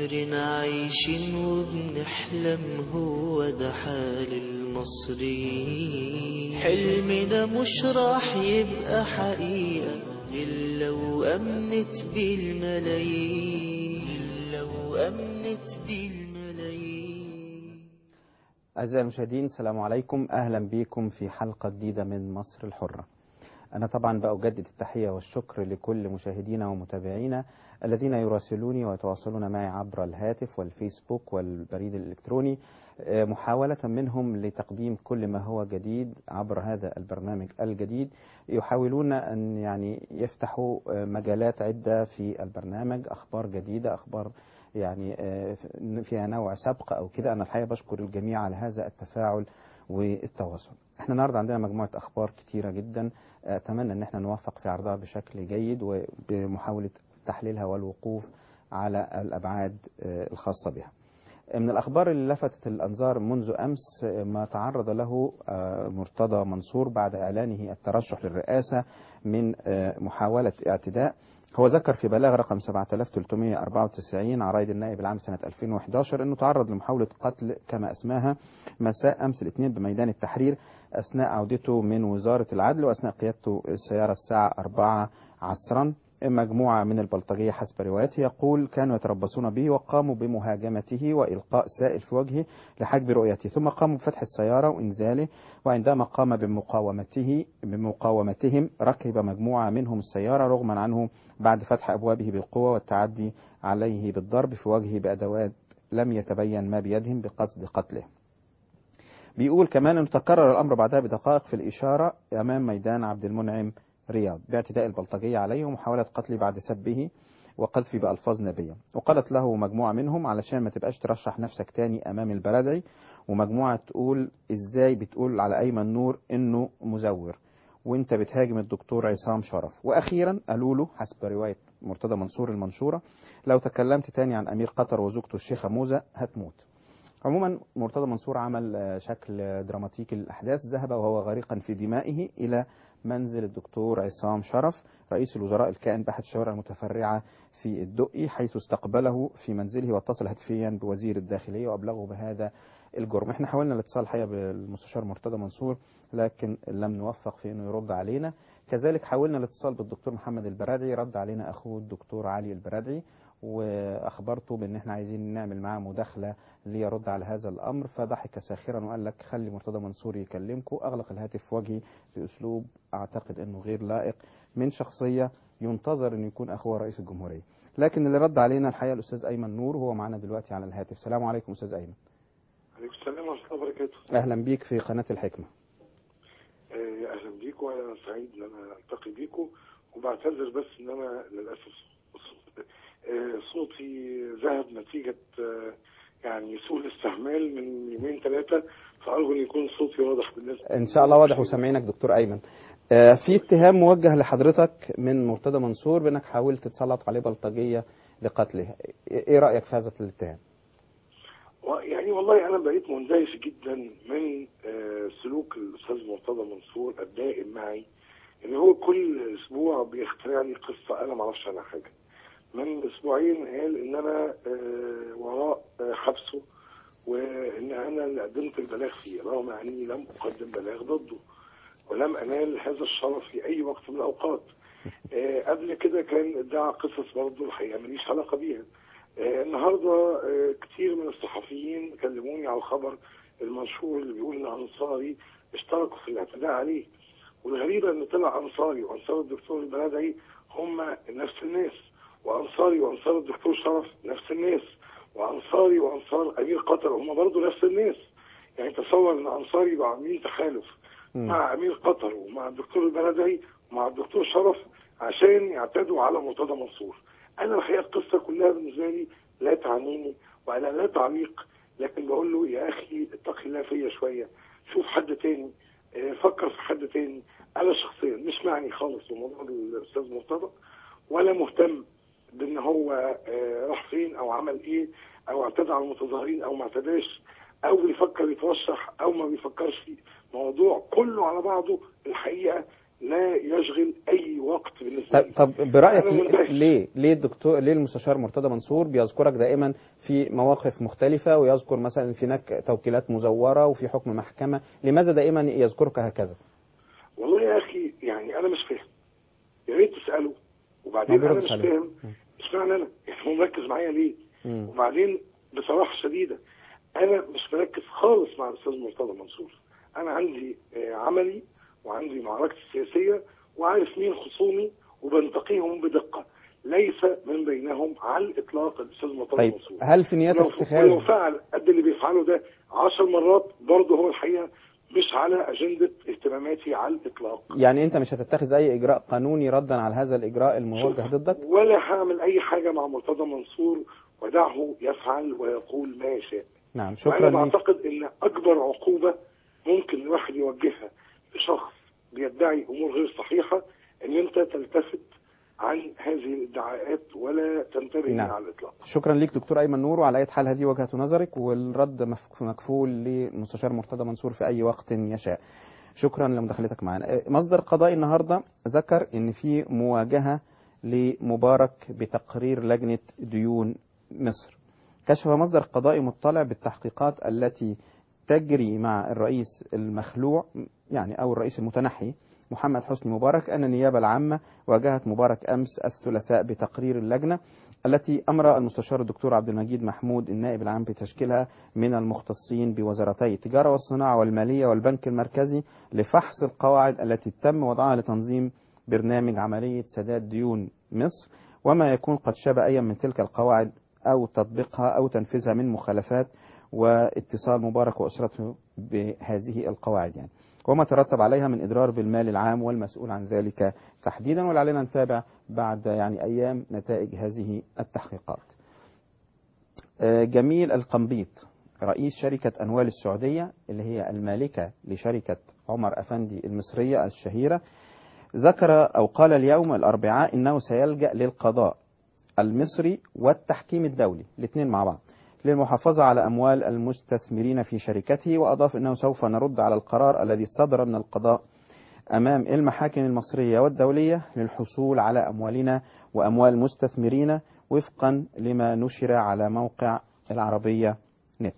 عمرنا عايشين وبنحلم هو ده حال المصريين حلمنا مش راح يبقى حقيقة إلا وأمنت بالملايين إلا وأمنت بالملايين أعزائي المشاهدين السلام عليكم أهلا بكم في حلقة جديدة من مصر الحرة أنا طبعا بأجدد التحية والشكر لكل مشاهدينا ومتابعينا الذين يراسلوني ويتواصلون معي عبر الهاتف والفيسبوك والبريد الإلكتروني محاولة منهم لتقديم كل ما هو جديد عبر هذا البرنامج الجديد يحاولون أن يعني يفتحوا مجالات عدة في البرنامج أخبار جديدة أخبار يعني فيها نوع سبق أو كده أنا الحقيقة بشكر الجميع على هذا التفاعل والتواصل احنا النهارده عندنا مجموعة أخبار كتيرة جدا أتمنى أن احنا نوفق في عرضها بشكل جيد وبمحاولة تحليلها والوقوف على الأبعاد الخاصة بها من الأخبار اللي لفتت الأنظار منذ أمس ما تعرض له مرتضى منصور بعد إعلانه الترشح للرئاسة من محاولة اعتداء هو ذكر في بلاغ رقم 7394 عرايد النائب العام سنة 2011 أنه تعرض لمحاولة قتل كما أسماها مساء أمس الاثنين بميدان التحرير أثناء عودته من وزارة العدل وأثناء قيادته السيارة الساعة 4 عصرا مجموعة من البلطجية حسب روايته يقول كانوا يتربصون به وقاموا بمهاجمته وإلقاء سائل في وجهه لحجب رؤيته ثم قاموا بفتح السيارة وإنزاله وعندما قام بمقاومته بمقاومتهم ركب مجموعة منهم السيارة رغما عنه بعد فتح أبوابه بالقوة والتعدي عليه بالضرب في وجهه بأدوات لم يتبين ما بيدهم بقصد قتله بيقول كمان أنه تكرر الأمر بعدها بدقائق في الإشارة أمام ميدان عبد المنعم رياض باعتداء البلطجية عليه ومحاولة قتله بعد سبه وقذفه بألفاظ نبية وقالت له مجموعة منهم علشان ما تبقاش ترشح نفسك تاني أمام البلدعي ومجموعة تقول إزاي بتقول على أيمن نور إنه مزور وانت بتهاجم الدكتور عصام شرف وأخيرا قالوا له حسب رواية مرتضى منصور المنشورة لو تكلمت تاني عن أمير قطر وزوجته الشيخة موزة هتموت عموما مرتضى منصور عمل شكل دراماتيكي للأحداث ذهب وهو غريقا في دمائه إلى منزل الدكتور عصام شرف رئيس الوزراء الكائن بأحد الشوارع المتفرعة في الدقي حيث استقبله في منزله واتصل هاتفيا بوزير الداخلية وأبلغه بهذا الجرم احنا حاولنا الاتصال الحقيقة بالمستشار مرتضى منصور لكن لم نوفق في انه يرد علينا كذلك حاولنا الاتصال بالدكتور محمد البرادعي رد علينا اخوه الدكتور علي البرادعي واخبرته بان احنا عايزين نعمل معاه مداخله ليرد على هذا الامر فضحك ساخرا وقال لك خلي مرتضى منصور يكلمكم اغلق الهاتف في وجهي باسلوب اعتقد انه غير لائق من شخصيه ينتظر انه يكون اخوه رئيس الجمهوريه لكن اللي رد علينا الحقيقه الاستاذ ايمن نور وهو معنا دلوقتي على الهاتف السلام عليكم استاذ ايمن عليكم السلام ورحمه الله وبركاته اهلا بيك في قناه الحكمه اهلا بيكم وانا سعيد ان انا التقي بيكم وبعتذر بس ان انا للاسف صوتي ذهب نتيجة يعني سوء الاستعمال من يومين ثلاثة فأرجو أن يكون صوتي واضح بالنسبة إن شاء الله واضح وسامعينك دكتور أيمن في اتهام موجه لحضرتك من مرتضى منصور بأنك حاولت تسلط عليه بلطجية لقتله إيه رأيك في هذا الاتهام؟ يعني والله أنا بقيت مندهش جدا من سلوك الأستاذ مرتضى منصور الدائم معي إن هو كل أسبوع بيخترع لي قصة أنا ما أعرفش عنها حاجة من اسبوعين قال ان انا آه وراء آه حبسه وان انا اللي قدمت البلاغ فيه رغم اني لم اقدم بلاغ ضده ولم انال هذا الشرف في اي وقت من الاوقات آه قبل كده كان ادعى قصص برضه الحقيقه ماليش علاقه بيها النهارده كتير من الصحفيين كلموني على الخبر المنشور اللي بيقول ان انصاري اشتركوا في الاعتداء عليه والغريبه ان طلع انصاري وانصار الدكتور البلدعي هم نفس الناس وانصاري وانصار الدكتور شرف نفس الناس وانصاري وانصار امير قطر هم برضه نفس الناس يعني تصور ان انصاري يبقوا عاملين تخالف مع امير قطر ومع الدكتور البلدعي ومع الدكتور شرف عشان يعتدوا على مرتضى منصور انا الحقيقه القصه كلها بالنسبه لي لا تعنيني وانا لا تعليق لكن بقول له يا اخي اتقي الله فيا شويه شوف حد تاني فكر في حد تاني انا شخصيا مش معني خالص بموضوع الاستاذ مرتضى ولا مهتم بان هو راح فين او عمل ايه او اعتدى على المتظاهرين او ما اعتداش او بيفكر يترشح او ما بيفكرش موضوع كله على بعضه الحقيقه لا يشغل اي وقت بالنسبه لي طب, طب برايك أنا ليه- منبهر. ليه ليه الدكتور ليه المستشار مرتضى منصور بيذكرك دائما في مواقف مختلفه ويذكر مثلا في هناك توكيلات مزوره وفي حكم محكمه لماذا دائما يذكرك هكذا والله يا اخي يعني انا مش فاهم يا ريت تساله وبعدين ما انا بيردش مش عليه. فاهم اشمعنى انا يعني هو مركز معايا ليه مم. وبعدين بصراحه شديده انا مش مركز خالص مع الاستاذ مرتضى منصور انا عندي آه، عملي وعندي معركتي السياسيه وعارف مين خصومي وبنتقيهم بدقه ليس من بينهم على الاطلاق الاستاذ مرتضى طيب منصور هل في نيات ولو- اتخاذ ولو فعل قد اللي بيفعله ده عشر مرات برضه هو الحقيقه مش على اجنده اهتماماتي على الاطلاق يعني انت مش هتتخذ اي اجراء قانوني ردا على هذا الاجراء الموجه ضدك ولا هعمل اي حاجه مع مرتضى منصور ودعه يفعل ويقول ما يشاء نعم وانا شكرا ليك بعتقد ان اكبر عقوبه ممكن الواحد يوجهها لشخص بيدعي امور غير صحيحه ان انت تلتفت عن هذه الادعاءات ولا تنتبه نعم. لها على الاطلاق شكرا ليك دكتور ايمن نور وعلى اي حال هذه وجهه نظرك والرد مف- مكفول للمستشار مرتضى منصور في اي وقت يشاء شكرا لمداخلتك معنا آه، مصدر قضائي النهارده ذكر ان في مواجهه لمبارك بتقرير لجنه ديون مصر كشف مصدر قضائي مطلع بالتحقيقات التي تجري مع الرئيس المخلوع يعني او الرئيس المتنحي محمد حسني مبارك ان النيابه العامه واجهت مبارك امس الثلاثاء بتقرير اللجنه التي امر المستشار الدكتور عبد المجيد محمود النائب العام بتشكيلها من المختصين بوزارتي التجاره والصناعه والماليه والبنك المركزي لفحص القواعد التي تم وضعها لتنظيم برنامج عمليه سداد ديون مصر وما يكون قد شبه اي من تلك القواعد او تطبيقها او تنفيذها من مخالفات واتصال مبارك واسرته بهذه القواعد يعني وما ترتب عليها من اضرار بالمال العام والمسؤول عن ذلك تحديدا ولعلنا نتابع بعد يعني ايام نتائج هذه التحقيقات. آه، جميل القنبيط رئيس شركة أنوال السعودية اللي هي المالكة لشركة عمر أفندي المصرية الشهيرة ذكر أو قال اليوم الأربعاء إنه سيلجأ للقضاء المصري والتحكيم الدولي الاثنين مع بعض للمحافظة على أموال المستثمرين في شركته وأضاف أنه سوف نرد على القرار الذي صدر من القضاء أمام المحاكم المصرية والدولية للحصول على أموالنا وأموال مستثمرين وفقا لما نشر على موقع العربية نت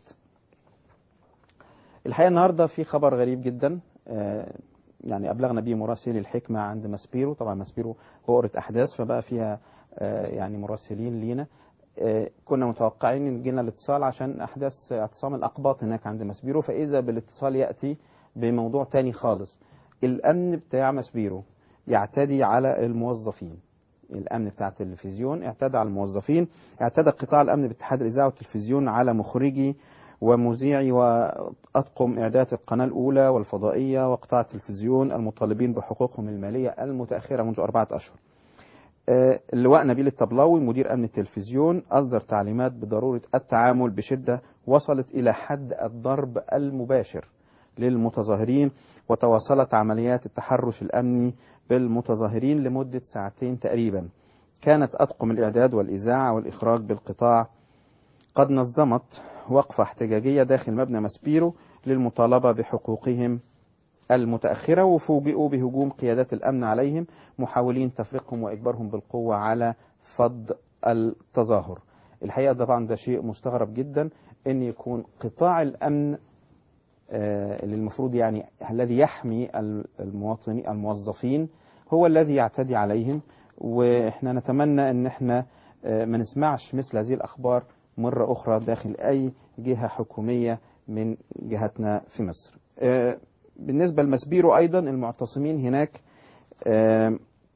الحقيقة النهاردة في خبر غريب جدا آه، يعني أبلغنا به مراسلي الحكمة عند ماسبيرو طبعا ماسبيرو بؤرة أحداث فبقى فيها آه، يعني مراسلين لينا آه، كنا متوقعين ان جينا الاتصال عشان احداث اعتصام الاقباط هناك عند ماسبيرو فاذا بالاتصال ياتي بموضوع تاني خالص الامن بتاع ماسبيرو يعتدي على الموظفين الامن بتاع التلفزيون اعتدى على الموظفين اعتدى قطاع الامن باتحاد الاذاعه والتلفزيون على مخرجي ومذيعي واطقم اعداد القناه الاولى والفضائيه وقطاع التلفزيون المطالبين بحقوقهم الماليه المتاخره منذ اربعه اشهر آه، اللواء نبيل الطبلاوي مدير امن التلفزيون اصدر تعليمات بضروره التعامل بشده وصلت الى حد الضرب المباشر للمتظاهرين وتواصلت عمليات التحرش الامني بالمتظاهرين لمده ساعتين تقريبا. كانت اطقم الاعداد والاذاعه والاخراج بالقطاع قد نظمت وقفه احتجاجيه داخل مبنى ماسبيرو للمطالبه بحقوقهم المتأخرة وفوجئوا بهجوم قيادات الأمن عليهم محاولين تفريقهم وإجبارهم بالقوة على فض التظاهر الحقيقة طبعا ده شيء مستغرب جدا أن يكون قطاع الأمن آه، اللي المفروض يعني الذي يحمي المواطنين الموظفين هو الذي يعتدي عليهم واحنا نتمنى ان احنا آه، ما نسمعش مثل هذه الاخبار مرة اخرى داخل اي جهة حكومية من جهتنا في مصر آه، بالنسبة لمسبيرو أيضا المعتصمين هناك آم،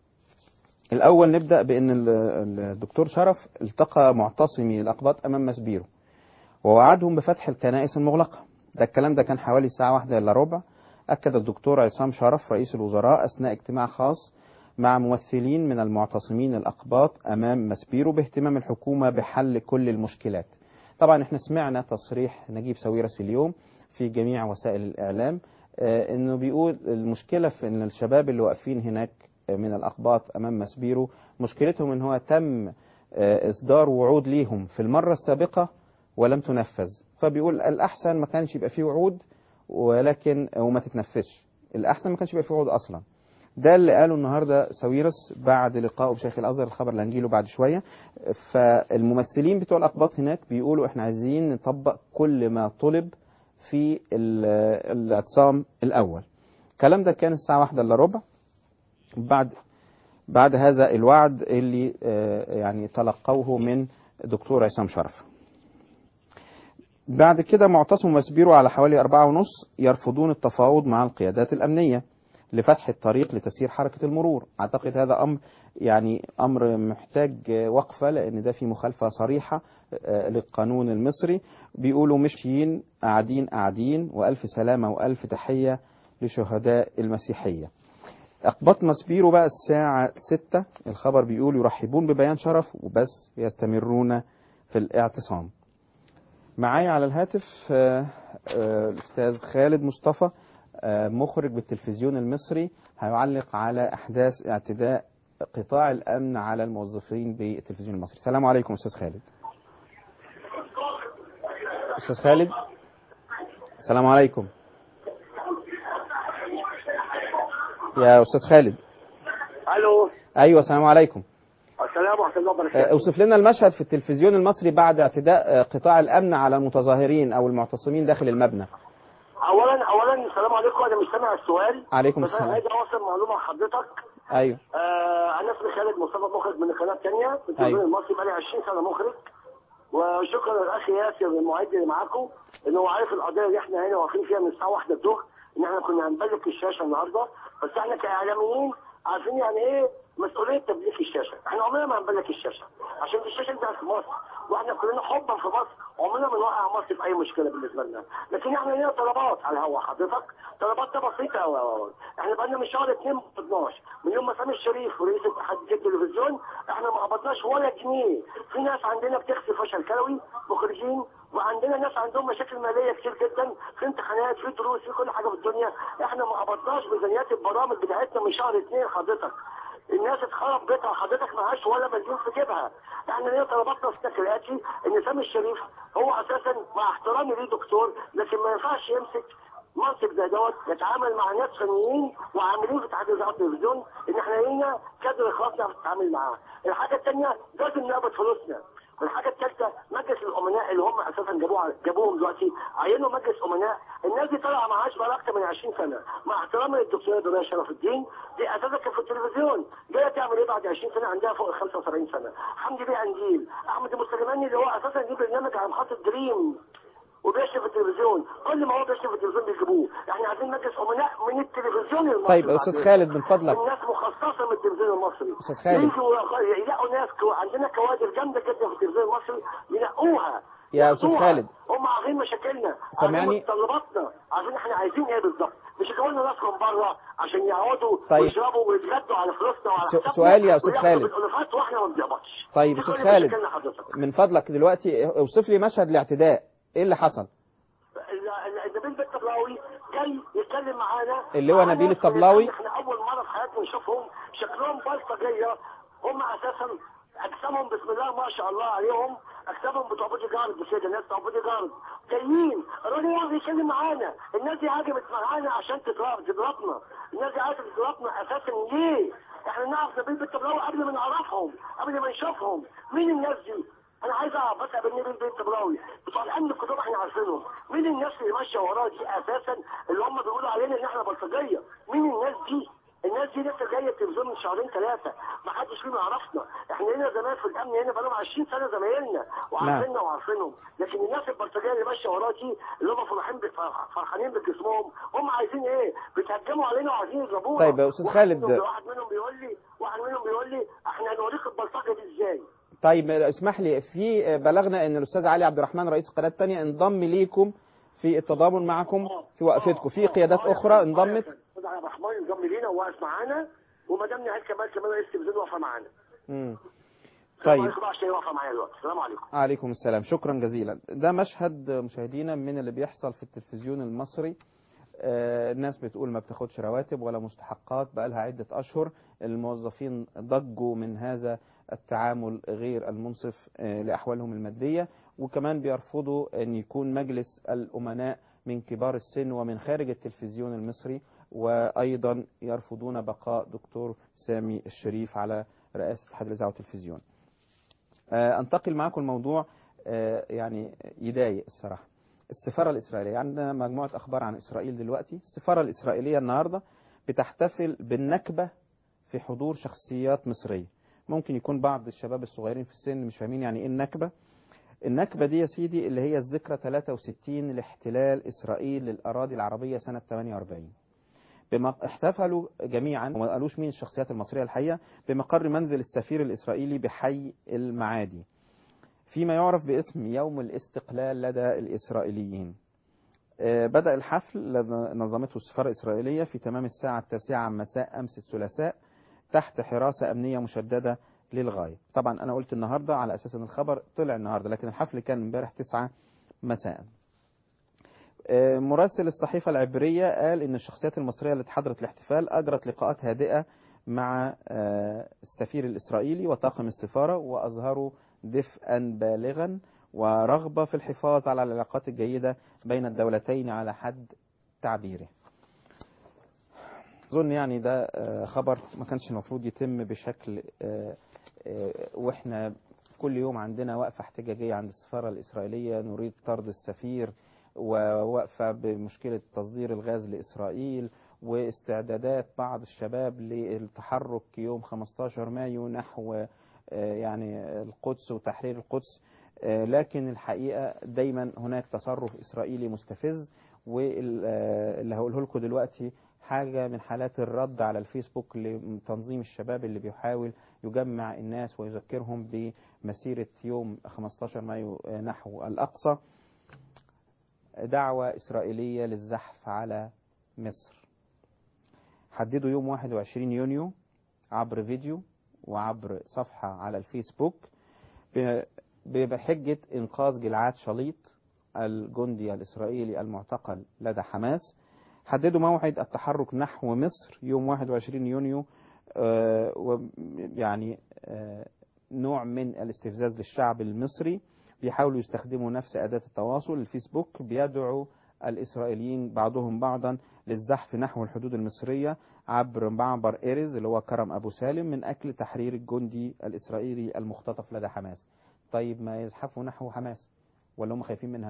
الأول نبدأ بأن ال- الدكتور شرف التقى معتصمي الأقباط أمام مسبيرو ووعدهم بفتح الكنائس المغلقة ده الكلام ده كان حوالي الساعة واحدة إلا ربع أكد الدكتور عصام شرف رئيس الوزراء أثناء اجتماع خاص مع ممثلين من المعتصمين الأقباط أمام مسبيرو باهتمام الحكومة بحل كل المشكلات طبعا احنا سمعنا تصريح نجيب ساويرس اليوم في جميع وسائل الإعلام آه، انه بيقول المشكله في ان الشباب اللي واقفين هناك آه، من الاقباط امام مسبيرو مشكلتهم ان هو تم آه، اصدار وعود ليهم في المره السابقه ولم تنفذ فبيقول الاحسن ما كانش يبقى فيه وعود ولكن وما تتنفذش الاحسن ما كانش يبقى فيه وعود اصلا ده اللي قاله النهارده ساويرس بعد لقائه بشيخ الازهر الخبر اللي هنجيله بعد شويه فالممثلين بتوع الاقباط هناك بيقولوا احنا عايزين نطبق كل ما طلب في ال- الاعتصام الاول الكلام ده كان الساعه واحدة الا ربع بعد بعد هذا الوعد اللي آه، يعني تلقوه من دكتور عصام شرف بعد كده معتصم ومسبيرو على حوالي أربعة ونص يرفضون التفاوض مع القيادات الأمنية لفتح الطريق لتسيير حركة المرور أعتقد هذا أمر يعني أمر محتاج وقفة لأن ده في مخالفة صريحة آه، للقانون المصري بيقولوا مشيين قاعدين قاعدين وألف سلامة وألف تحية لشهداء المسيحية أقباط مسبيرو بقى الساعة ستة الخبر بيقول يرحبون ببيان شرف وبس يستمرون في الاعتصام معايا على الهاتف آه، آه، الأستاذ خالد مصطفى آه، مخرج بالتلفزيون المصري هيعلق على أحداث اعتداء قطاع الأمن على الموظفين بالتلفزيون المصري السلام عليكم أستاذ خالد أستاذ خالد السلام عليكم يا أستاذ خالد الو أيوة السلام عليكم السلام ورحمه الله آه، وبركاته اوصف لنا المشهد في التلفزيون المصري بعد اعتداء آه، قطاع الأمن على المتظاهرين أو المعتصمين داخل المبنى اولا اولا السلام عليكم انا مش سامع السؤال عليكم بس انا السلام عايز اوصل معلومه لحضرتك أيوة آه انا اسمي خالد مصطفى مخرج من القناه الثانيه في التلفزيون أيوة. المصري بقالي 20 سنه مخرج وشكرا للاخ ياسر المعد اللي معاكم ان هو عارف القضيه اللي احنا هنا واقفين فيها من الساعه 1 الظهر ان احنا كنا هنبلك الشاشه النهارده بس احنا كاعلاميين عارفين يعني ايه مسؤوليه تبليك الشاشه احنا عمرنا ما هنبلك الشاشه عشان دي الشاشه بتاعت مصر واحنا كلنا حبا في مصر عمرنا ما نوقع مصر في اي مشكله بالنسبه لنا لكن احنا لينا طلبات على الهوا حضرتك طلباتنا بسيطه قوي قوي احنا بقالنا من شهر 2 12 من يوم ما سامي الشريف ورئيس اتحاد التلفزيون احنا ما قبضناش ولا جنيه في ناس عندنا بتغسل فشل كلوي مخرجين وعندنا ناس عندهم مشاكل ماليه كتير جدا في امتحانات في دروس في كل حاجه في الدنيا احنا ما قبضناش ميزانيات البرامج بتاعتنا من شهر 2 حضرتك الناس اتخرب بيتها حضرتك معهاش ولا مليون في جيبها احنا ليه طلباتنا في تكرياتي ان سامي الشريف هو اساسا مع احترامي ليه دكتور لكن ما ينفعش يمسك منصب زي دوت يتعامل مع ناس فنيين وعاملين في اتحاد اذاعه التلفزيون ان احنا لينا كادر خاص نعرف نتعامل معاه. الحاجه الثانيه لازم نقبض فلوسنا. والحاجه الثالثه مجلس الامناء اللي هم اساسا جابوه جابوهم دلوقتي عينوا مجلس امناء الناس دي طالعه معاش بقى اكتر من 20 سنه مع احترامي للدكتوره دنيا شرف الدين دي اساسا كانت في التلفزيون جايه تعمل ايه بعد 20 سنه عندها فوق ال 75 سنه حمدي بيه قنديل احمد المسلماني اللي هو اساسا ليه برنامج على محطه دريم وبيشرف التلفزيون كل ما هو بيشرف التلفزيون بيجيبوه احنا عايزين مجلس امناء من التلفزيون المصري طيب أستاذ بعدين. خالد من فضلك الناس مخصصه من التلفزيون المصري أستاذ خالد. يجوا يلاقوا ناس كو... عندنا كوادر جامده جدا في التلفزيون المصري ينقوها يا أستاذ ياخدوها. خالد. هم عارفين مشاكلنا سامعني؟ عارفين متطلباتنا عارفين احنا عايزين ايه بالظبط مش يجيبوا لنا ناس من بره عشان يقعدوا طيب. ويشربوا ويتغدوا على فلوسنا وعلى سو- حسابنا سؤال يا أستاذ وياخدوا خالد. بالالوفات واحنا ما بنقبضش طيب دي أستاذ كل خالد مشاكلنا حضرتك من فضلك دلوقتي اوصف لي مشهد الاعتداء إيه اللي حصل ال- ال- نبيل الطبلاوي جاي يتكلم معانا اللي هو على نبيل ناس الطبلاوي؟ احنا اول مره في حياتنا نشوفهم شكلهم بلطجيه هم اساسا اجسامهم بسم الله ما شاء الله عليهم اجسامهم بتوع بودي جارد كده ناس بتوع بودي جارد جايين الراجل يقعد يتكلم معانا الناس دي هاجمت معانا عشان تضرب تضربنا الناس دي عايزه تضربنا اساسا ليه؟ احنا نعرف نبيل الطبلاوي قبل ما نعرفهم قبل ما نشوفهم مين الناس دي؟ انا عايز اعرف بس قبل نبيل بيت طبلاوي بتوع الامن القدامى احنا عارفينهم مين الناس اللي ماشيه وراه دي اساسا اللي هم بيقولوا علينا ان احنا بلطجيه مين الناس دي الناس دي لسه جايه التلفزيون من شهرين ثلاثه ما حدش فيهم يعرفنا احنا هنا زمان في الامن هنا بقالهم 20 سنه زمايلنا وعارفيننا وعارفينهم لكن الناس البلطجيه اللي ماشيه وراه دي اللي هم فرحين بف- فرحانين بجسمهم هم عايزين ايه بيتهجموا علينا وعايزين يضربونا طيب يا أستاذ واحد خالد. منهم- واحد منهم بيقول لي واحد منهم بيقول لي احنا هنوريك البلطجه دي ازاي طيب اسمح لي في بلغنا ان الاستاذ علي عبد الرحمن رئيس القناه الثانيه انضم ليكم في التضامن معكم في وقفتكم في قيادات اخرى انضمت استاذ عبد الرحمن انضم لينا وواقف معانا ومدام نهاد كمال كمان رئيس التلفزيون واقفه معانا مم. السلام طيب عليكم بقى عشان واقفه معايا دلوقتي السلام عليكم عليكم السلام شكرا جزيلا ده مشهد مشاهدينا من اللي بيحصل في التلفزيون المصري آه، الناس بتقول ما بتاخدش رواتب ولا مستحقات بقالها عدة أشهر الموظفين ضجوا من هذا التعامل غير المنصف آه، لأحوالهم المادية وكمان بيرفضوا أن يكون مجلس الأمناء من كبار السن ومن خارج التلفزيون المصري وأيضا يرفضون بقاء دكتور سامي الشريف على رئاسة اتحاد الإذاعة والتلفزيون آه، أنتقل معكم الموضوع آه، يعني يضايق الصراحة السفارة الإسرائيلية عندنا مجموعة أخبار عن إسرائيل دلوقتي السفارة الإسرائيلية النهاردة بتحتفل بالنكبة في حضور شخصيات مصرية ممكن يكون بعض الشباب الصغيرين في السن مش فاهمين يعني إيه النكبة النكبة دي يا سيدي اللي هي الذكرى 63 لاحتلال إسرائيل للأراضي العربية سنة 48 بما احتفلوا جميعا وما قالوش مين الشخصيات المصرية الحقيقة بمقر منزل السفير الإسرائيلي بحي المعادي فيما يعرف باسم يوم الاستقلال لدى الإسرائيليين آه، بدأ الحفل الذي نظمته السفارة الإسرائيلية في تمام الساعة التاسعة مساء أمس الثلاثاء تحت حراسة أمنية مشددة للغاية طبعا أنا قلت النهاردة على أساس أن الخبر طلع النهاردة لكن الحفل كان امبارح تسعة مساء آه، مراسل الصحيفة العبرية قال إن الشخصيات المصرية التي حضرت الاحتفال أجرت لقاءات هادئة مع آه، السفير الإسرائيلي وطاقم السفارة وأظهروا دفئا بالغا ورغبة في الحفاظ على العلاقات الجيدة بين الدولتين على حد تعبيره أظن يعني ده آه، خبر ما كانش المفروض يتم بشكل آه، آه، وإحنا كل يوم عندنا وقفة احتجاجية عند السفارة الإسرائيلية نريد طرد السفير ووقفة بمشكلة تصدير الغاز لإسرائيل واستعدادات بعض الشباب للتحرك يوم 15 مايو نحو آه، يعني القدس وتحرير القدس آه، لكن الحقيقة دايما هناك تصرف إسرائيلي مستفز واللي هقوله لكم دلوقتي حاجة من حالات الرد على الفيسبوك لتنظيم الشباب اللي بيحاول يجمع الناس ويذكرهم بمسيرة يوم 15 مايو آه، نحو الأقصى دعوة إسرائيلية للزحف على مصر حددوا يوم 21 يونيو عبر فيديو وعبر صفحة على الفيسبوك ب- بحجة إنقاذ جلعاد شليط الجندي الإسرائيلي المعتقل لدى حماس حددوا موعد التحرك نحو مصر يوم 21 يونيو آه، ويعني آه، نوع من الاستفزاز للشعب المصري بيحاولوا يستخدموا نفس أداة التواصل الفيسبوك بيدعو الإسرائيليين بعضهم بعضا للزحف نحو الحدود المصرية عبر معبر إيرز اللي هو كرم أبو سالم من أجل تحرير الجندي الإسرائيلي المختطف لدى حماس طيب ما يزحفوا نحو حماس ولا هم خايفين منها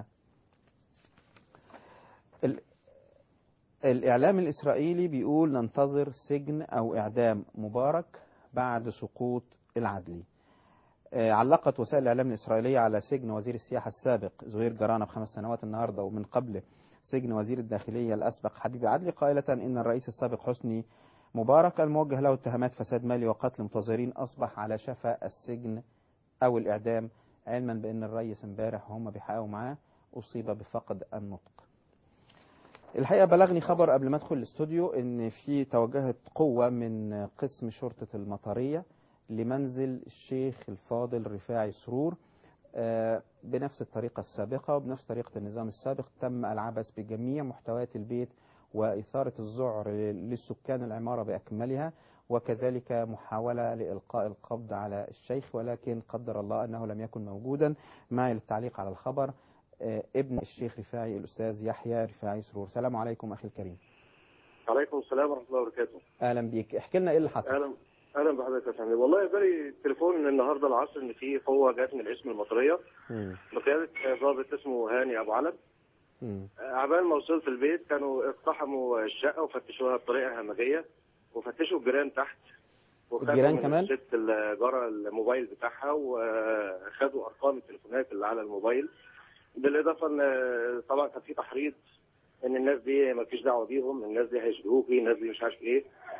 ال... الإعلام الإسرائيلي بيقول ننتظر سجن أو إعدام مبارك بعد سقوط العدلي آه، علقت وسائل الإعلام الإسرائيلية على سجن وزير السياحة السابق زهير جرانة بخمس سنوات النهاردة ومن قبل سجن وزير الداخلية الأسبق حبيب عدلي قائلة إن الرئيس السابق حسني مبارك الموجه له اتهامات فساد مالي وقتل متظاهرين أصبح على شفا السجن أو الإعدام علما بأن الرئيس امبارح وهم بيحققوا معاه أصيب بفقد النطق الحقيقة بلغني خبر قبل ما ادخل الاستوديو ان في توجهت قوة من قسم شرطة المطرية لمنزل الشيخ الفاضل رفاعي سرور آه، بنفس الطريقة السابقة وبنفس طريقة النظام السابق تم العبث بجميع محتويات البيت وإثارة الذعر للسكان العمارة بأكملها وكذلك محاولة لإلقاء القبض على الشيخ ولكن قدر الله أنه لم يكن موجودا معي للتعليق على الخبر آه، ابن الشيخ رفاعي الأستاذ يحيى رفاعي سرور السلام عليكم أخي الكريم عليكم السلام ورحمه الله وبركاته أهلا بيك احكي لنا إيه اللي حصل اهلا اهلا بحضرتك يا فندم والله جالي تليفون من النهارده العصر ان في قوه جت من الاسم المطريه مم. بقياده ضابط اسمه هاني ابو علم مم. عبال ما وصلت البيت كانوا اقتحموا الشقه وفتشوها بطريقه همجيه وفتشوا الجيران تحت وخدوا الجيران من كمان؟ الست الجاره الموبايل بتاعها وخدوا ارقام التليفونات اللي على الموبايل بالاضافه ان طبعا كان في تحريض ان الناس دي ما فيش دعوه بيهم الناس دي هيشبهوكي الناس دي مش عارف ايه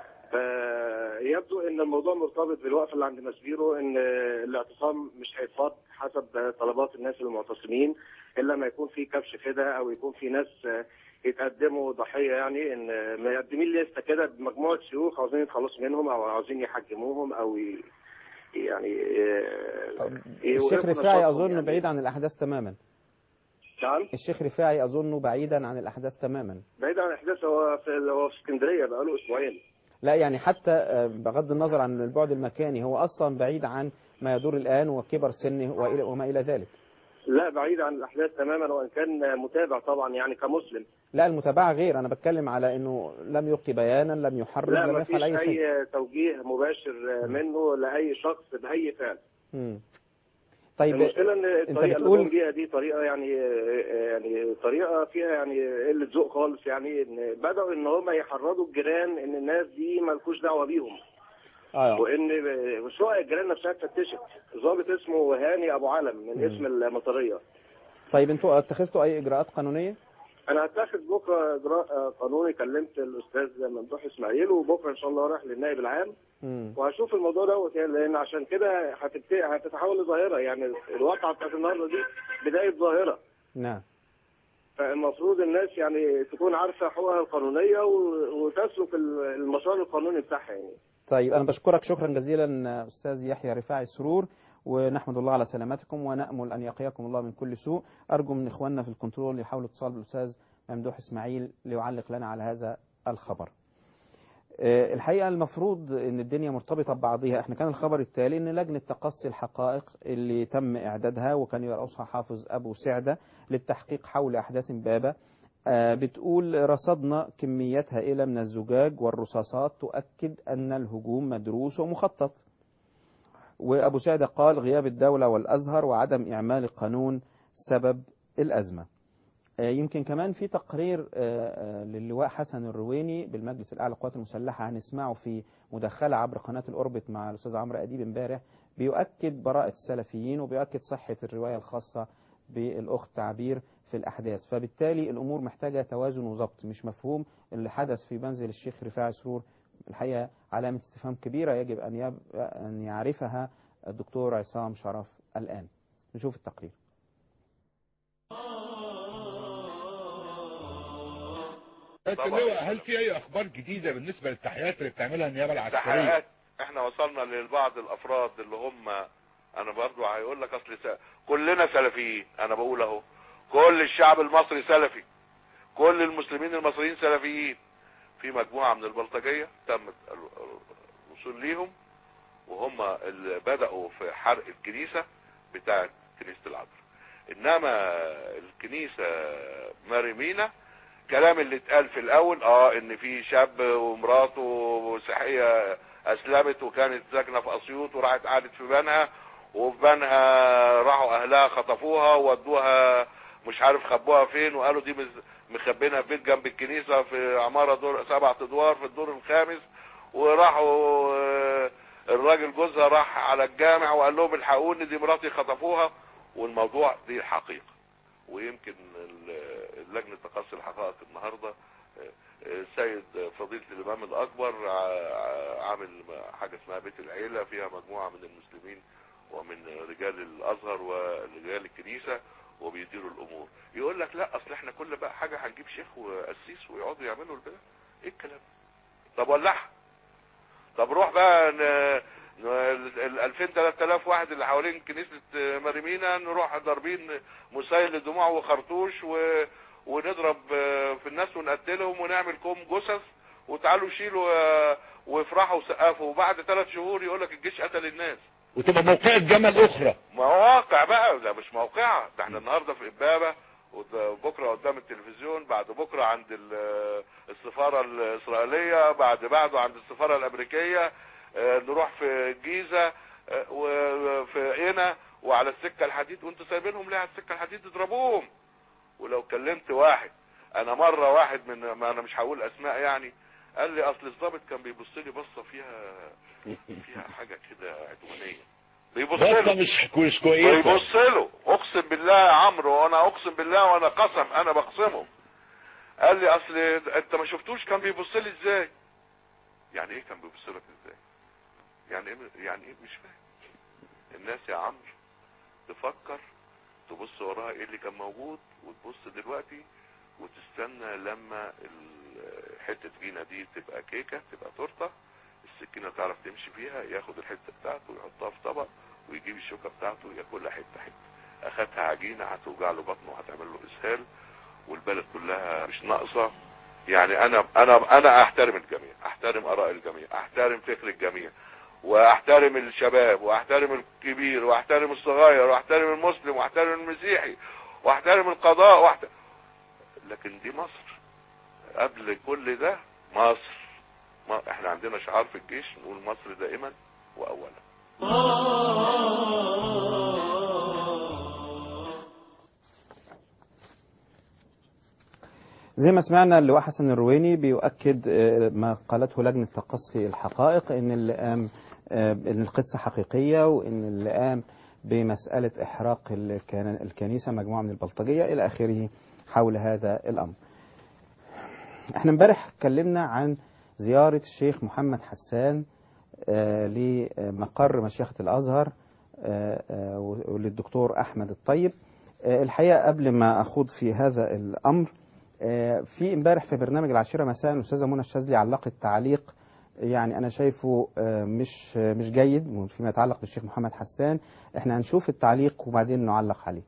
فيبدو ان الموضوع مرتبط بالوقفه اللي عند مسبيرو ان الاعتصام مش هيتفض حسب طلبات الناس المعتصمين الا ما يكون في كبش كده او يكون في ناس يتقدموا ضحيه يعني ان مقدمين لسته كده بمجموعه شيوخ عاوزين يتخلصوا منهم او عاوزين يحجموهم او ي... يعني الشيخ رفاعي أظن بعيد عن الأحداث تماما نعم الشيخ رفاعي أظنه بعيدا عن الأحداث تماما بعيد عن الاحداث هو في هو في اسكندريه بقاله اسبوعين لا يعني حتى آه، بغض النظر عن البعد المكاني هو أصلا بعيد عن ما يدور الآن وكبر سنه وإلى- وما إلى ذلك لا بعيد عن الاحداث تماما وان كان متابع طبعا يعني كمسلم لا المتابعة غير أنا بتكلم على أنه لم يلقي بيانا لم يحرض لا لم ما فيش يفعل أي شيء اي توجيه مباشر منه لاي شخص باي فعل مم. طيب المشكله ان أنت الطريقه اللي بتقول قوم بيها دي طريقه يعني يعني طريقه فيها يعني قله ذوق خالص يعني ان بداوا ان هم يحرضوا الجيران ان الناس دي مالكوش دعوه بيهم آه. وان شقق الجيران نفسها اتفتشت ضابط اسمه هاني ابو علم من مم. اسم المطريه طيب أنتوا اتخذتوا أي إجراءات قانونية؟ انا هتاخد بكره اجراء قانوني كلمت الاستاذ ممدوح اسماعيل وبكره ان شاء الله رايح للنائب العام مم. وهشوف الموضوع دوت يعني لان عشان كده هتبت- هتتحول لظاهره يعني الواقعه بتاعت النهارده دي بدايه ظاهره نعم فالمفروض الناس يعني تكون عارفه حقوقها القانونيه و- وتسلك ال- المسار القانوني بتاعها يعني طيب أنا بشكرك شكرا جزيلا أستاذ يحيى رفاعي السرور ونحمد الله على سلامتكم ونأمل أن يقيكم الله من كل سوء أرجو من إخواننا في الكنترول يحاولوا اتصال بالأستاذ ممدوح إسماعيل ليعلق لنا على هذا الخبر آه، الحقيقة المفروض أن الدنيا مرتبطة ببعضها احنا كان الخبر التالي أن لجنة تقصي الحقائق اللي تم إعدادها وكان يرأسها حافظ أبو سعدة للتحقيق حول أحداث إمبابة آه، بتقول رصدنا كميات هائلة من الزجاج والرصاصات تؤكد أن الهجوم مدروس ومخطط وأبو سعدة قال غياب الدولة والأزهر وعدم إعمال القانون سبب الأزمة آه، يمكن كمان في تقرير آه، آه، للواء حسن الرويني بالمجلس الأعلى للقوات المسلحة هنسمعه في مداخلة عبر قناة الأوربت مع الأستاذ عمرو أديب امبارح بيؤكد براءة السلفيين وبيؤكد صحة الرواية الخاصة بالأخت عبير في الأحداث فبالتالي الأمور محتاجة توازن وضبط مش مفهوم اللي حدث في منزل الشيخ رفاعي سرور الحقيقة علامة استفهام كبيرة يجب أن, يب... أن يعرفها الدكتور عصام شرف الآن نشوف التقرير اللواء هل في اي اخبار جديده بالنسبه للتحقيقات اللي بتعملها النيابه العسكريه تحقيقات احنا وصلنا لبعض الافراد اللي هم انا برضو هيقول لك اصل س... كلنا سلفيين انا بقول اهو كل الشعب المصري سلفي كل المسلمين المصريين سلفيين في مجموعة من البلطجية تم ال- الوصول ليهم وهم اللي بدأوا في حرق الكنيسة بتاعت كنيسة العذراء انما الكنيسة مريمينا كلام اللي اتقال في الاول اه ان في شاب ومراته مسيحيه اسلمت وكانت ساكنه في اسيوط وراحت قعدت في بنها وفي بنها راحوا اهلها خطفوها وودوها مش عارف خبوها فين وقالوا دي مز- مخبينها في بيت جنب الكنيسه في عماره دور سبع ادوار في الدور الخامس وراحوا آه، الراجل جوزها راح على الجامع وقال لهم الحقوني دي مراتي خطفوها والموضوع دي الحقيقه ويمكن ال- لجنة تقصي الحقائق النهاردة آه، آه، السيد فضيلة الإمام الأكبر ع- عامل حاجة اسمها بيت العيلة فيها مجموعة من المسلمين ومن رجال الأزهر ورجال الكنيسة وبيديروا الأمور يقول لك لا أصل احنا كل بقى حاجة هنجيب شيخ وقسيس ويقعدوا يعملوا البلد ايه الكلام طب ولعها طب روح بقى ن... ن... ال 2000 3000 واحد اللي حوالين كنيسة مريمينا نروح ضاربين مسيل لدموع وخرطوش و... ونضرب آه، في الناس ونقتلهم ونعمل كوم جثث وتعالوا شيلوا آه، وافرحوا وسقفوا وبعد ثلاث شهور يقول لك الجيش قتل الناس وتبقى موقعة جمل اخرى مواقع بقى ده مش موقعة ده احنا النهارده في امبابة وبكره قدام التلفزيون بعد بكره عند ال- السفاره الاسرائيليه بعد بعده عند السفاره الامريكيه اه، نروح في الجيزه اه، وفي قنا وعلى السكه الحديد وانتوا سايبينهم ليه على السكه الحديد اضربوهم ولو كلمت واحد انا مره واحد من ما انا مش هقول اسماء يعني قال لي اصل الضابط كان بيبص لي بصه فيها فيها حاجه كده عدوانيه بيبص بصه لي مش مش كويسه ويبص له اقسم بالله يا عمرو وانا اقسم بالله وانا قسم انا بقسمه قال لي اصل انت ما شفتوش كان بيبص لي ازاي يعني ايه كان بيبص لك ازاي يعني ايه يعني ايه مش فاهم الناس يا عمرو تفكر تبص وراها ايه اللي كان موجود وتبص دلوقتي وتستنى لما ال- حته جينا دي تبقى كيكه تبقى تورته السكينه تعرف تمشي فيها ياخد الحته بتاعته ويحطها في طبق ويجيب الشوكه بتاعته ياكلها حته حته اخدها عجينه هتوجع له بطنه وهتعمل له اسهال والبلد كلها مش ناقصه يعني انا انا انا احترم الجميع احترم اراء الجميع احترم فكر الجميع واحترم الشباب واحترم الكبير واحترم الصغير واحترم المسلم واحترم المسيحي واحترم القضاء واحترم لكن دي مصر قبل كل ده مصر ما احنا عندنا شعار في الجيش نقول مصر دائما واولا زي ما سمعنا اللواء حسن الرويني بيؤكد آه، ما قالته لجنة تقصي الحقائق ان اللي قام آه، ان القصة حقيقية وان اللي قام بمسألة احراق الكن- الكنيسة مجموعة من البلطجية الى اخره حول هذا الامر احنا امبارح اتكلمنا عن زيارة الشيخ محمد حسان آه، لمقر مشيخة الازهر آه، آه، وللدكتور احمد الطيب آه، الحقيقة قبل ما اخوض في هذا الامر آه، في امبارح في برنامج العاشرة مساء الأستاذة منى الشاذلي علقت تعليق يعني أنا شايفه آه، مش آه، مش جيد فيما يتعلق بالشيخ محمد حسان احنا هنشوف التعليق وبعدين نعلق عليه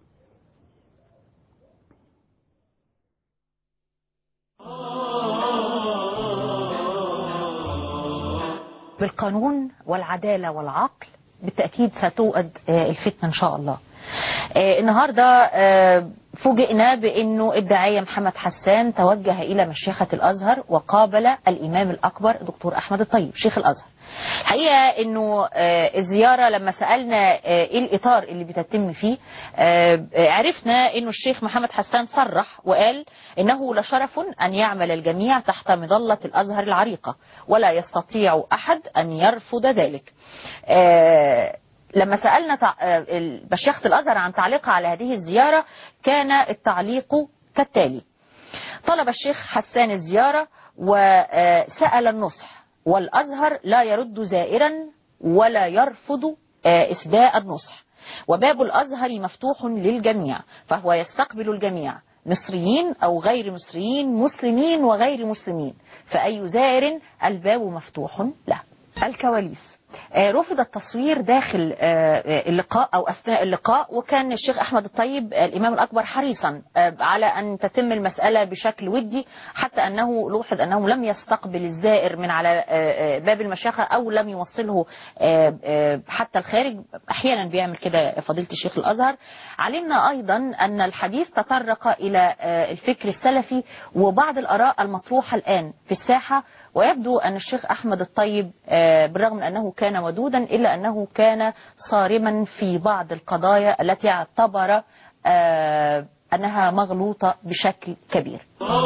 بالقانون والعدالة والعقل بالتأكيد ستوقد آه، الفتنة إن شاء الله آه، النهاردة آه، فوجئنا بأنه الداعية محمد حسان توجه إلى مشيخة الأزهر وقابل الإمام الأكبر دكتور أحمد الطيب شيخ الأزهر الحقيقة أنه آه، الزيارة لما سألنا آه، إيه الإطار اللي بتتم فيه آه، آه، عرفنا أنه الشيخ محمد حسان صرح وقال إنه لشرف أن يعمل الجميع تحت مظلة الأزهر العريقة ولا يستطيع أحد أن يرفض ذلك آه، لما سألنا تع- آه، ال- مشيخة الأزهر عن تعليقها على هذه الزيارة كان التعليق كالتالي طلب الشيخ حسان الزيارة وسأل النصح والأزهر لا يرد زائرا ولا يرفض آه، إسداء النصح وباب الأزهر مفتوح للجميع فهو يستقبل الجميع مصريين أو غير مصريين مسلمين وغير مسلمين فأي زائر الباب مفتوح له الكواليس آه، رفض التصوير داخل آه، آه، اللقاء او اثناء اللقاء وكان الشيخ احمد الطيب آه، الامام الاكبر حريصا آه، على ان تتم المساله بشكل ودي حتى انه لوحظ انه لم يستقبل الزائر من على آه، آه، باب المشيخه او لم يوصله آه، آه، حتى الخارج احيانا بيعمل كده فضيله الشيخ الازهر علمنا ايضا ان الحديث تطرق الى آه، الفكر السلفي وبعض الاراء المطروحه الان في الساحه ويبدو أن الشيخ أحمد الطيب آه، بالرغم من أنه كان ودودا إلا أنه كان صارما في بعض القضايا التي اعتبر آه، أنها مغلوطة بشكل كبير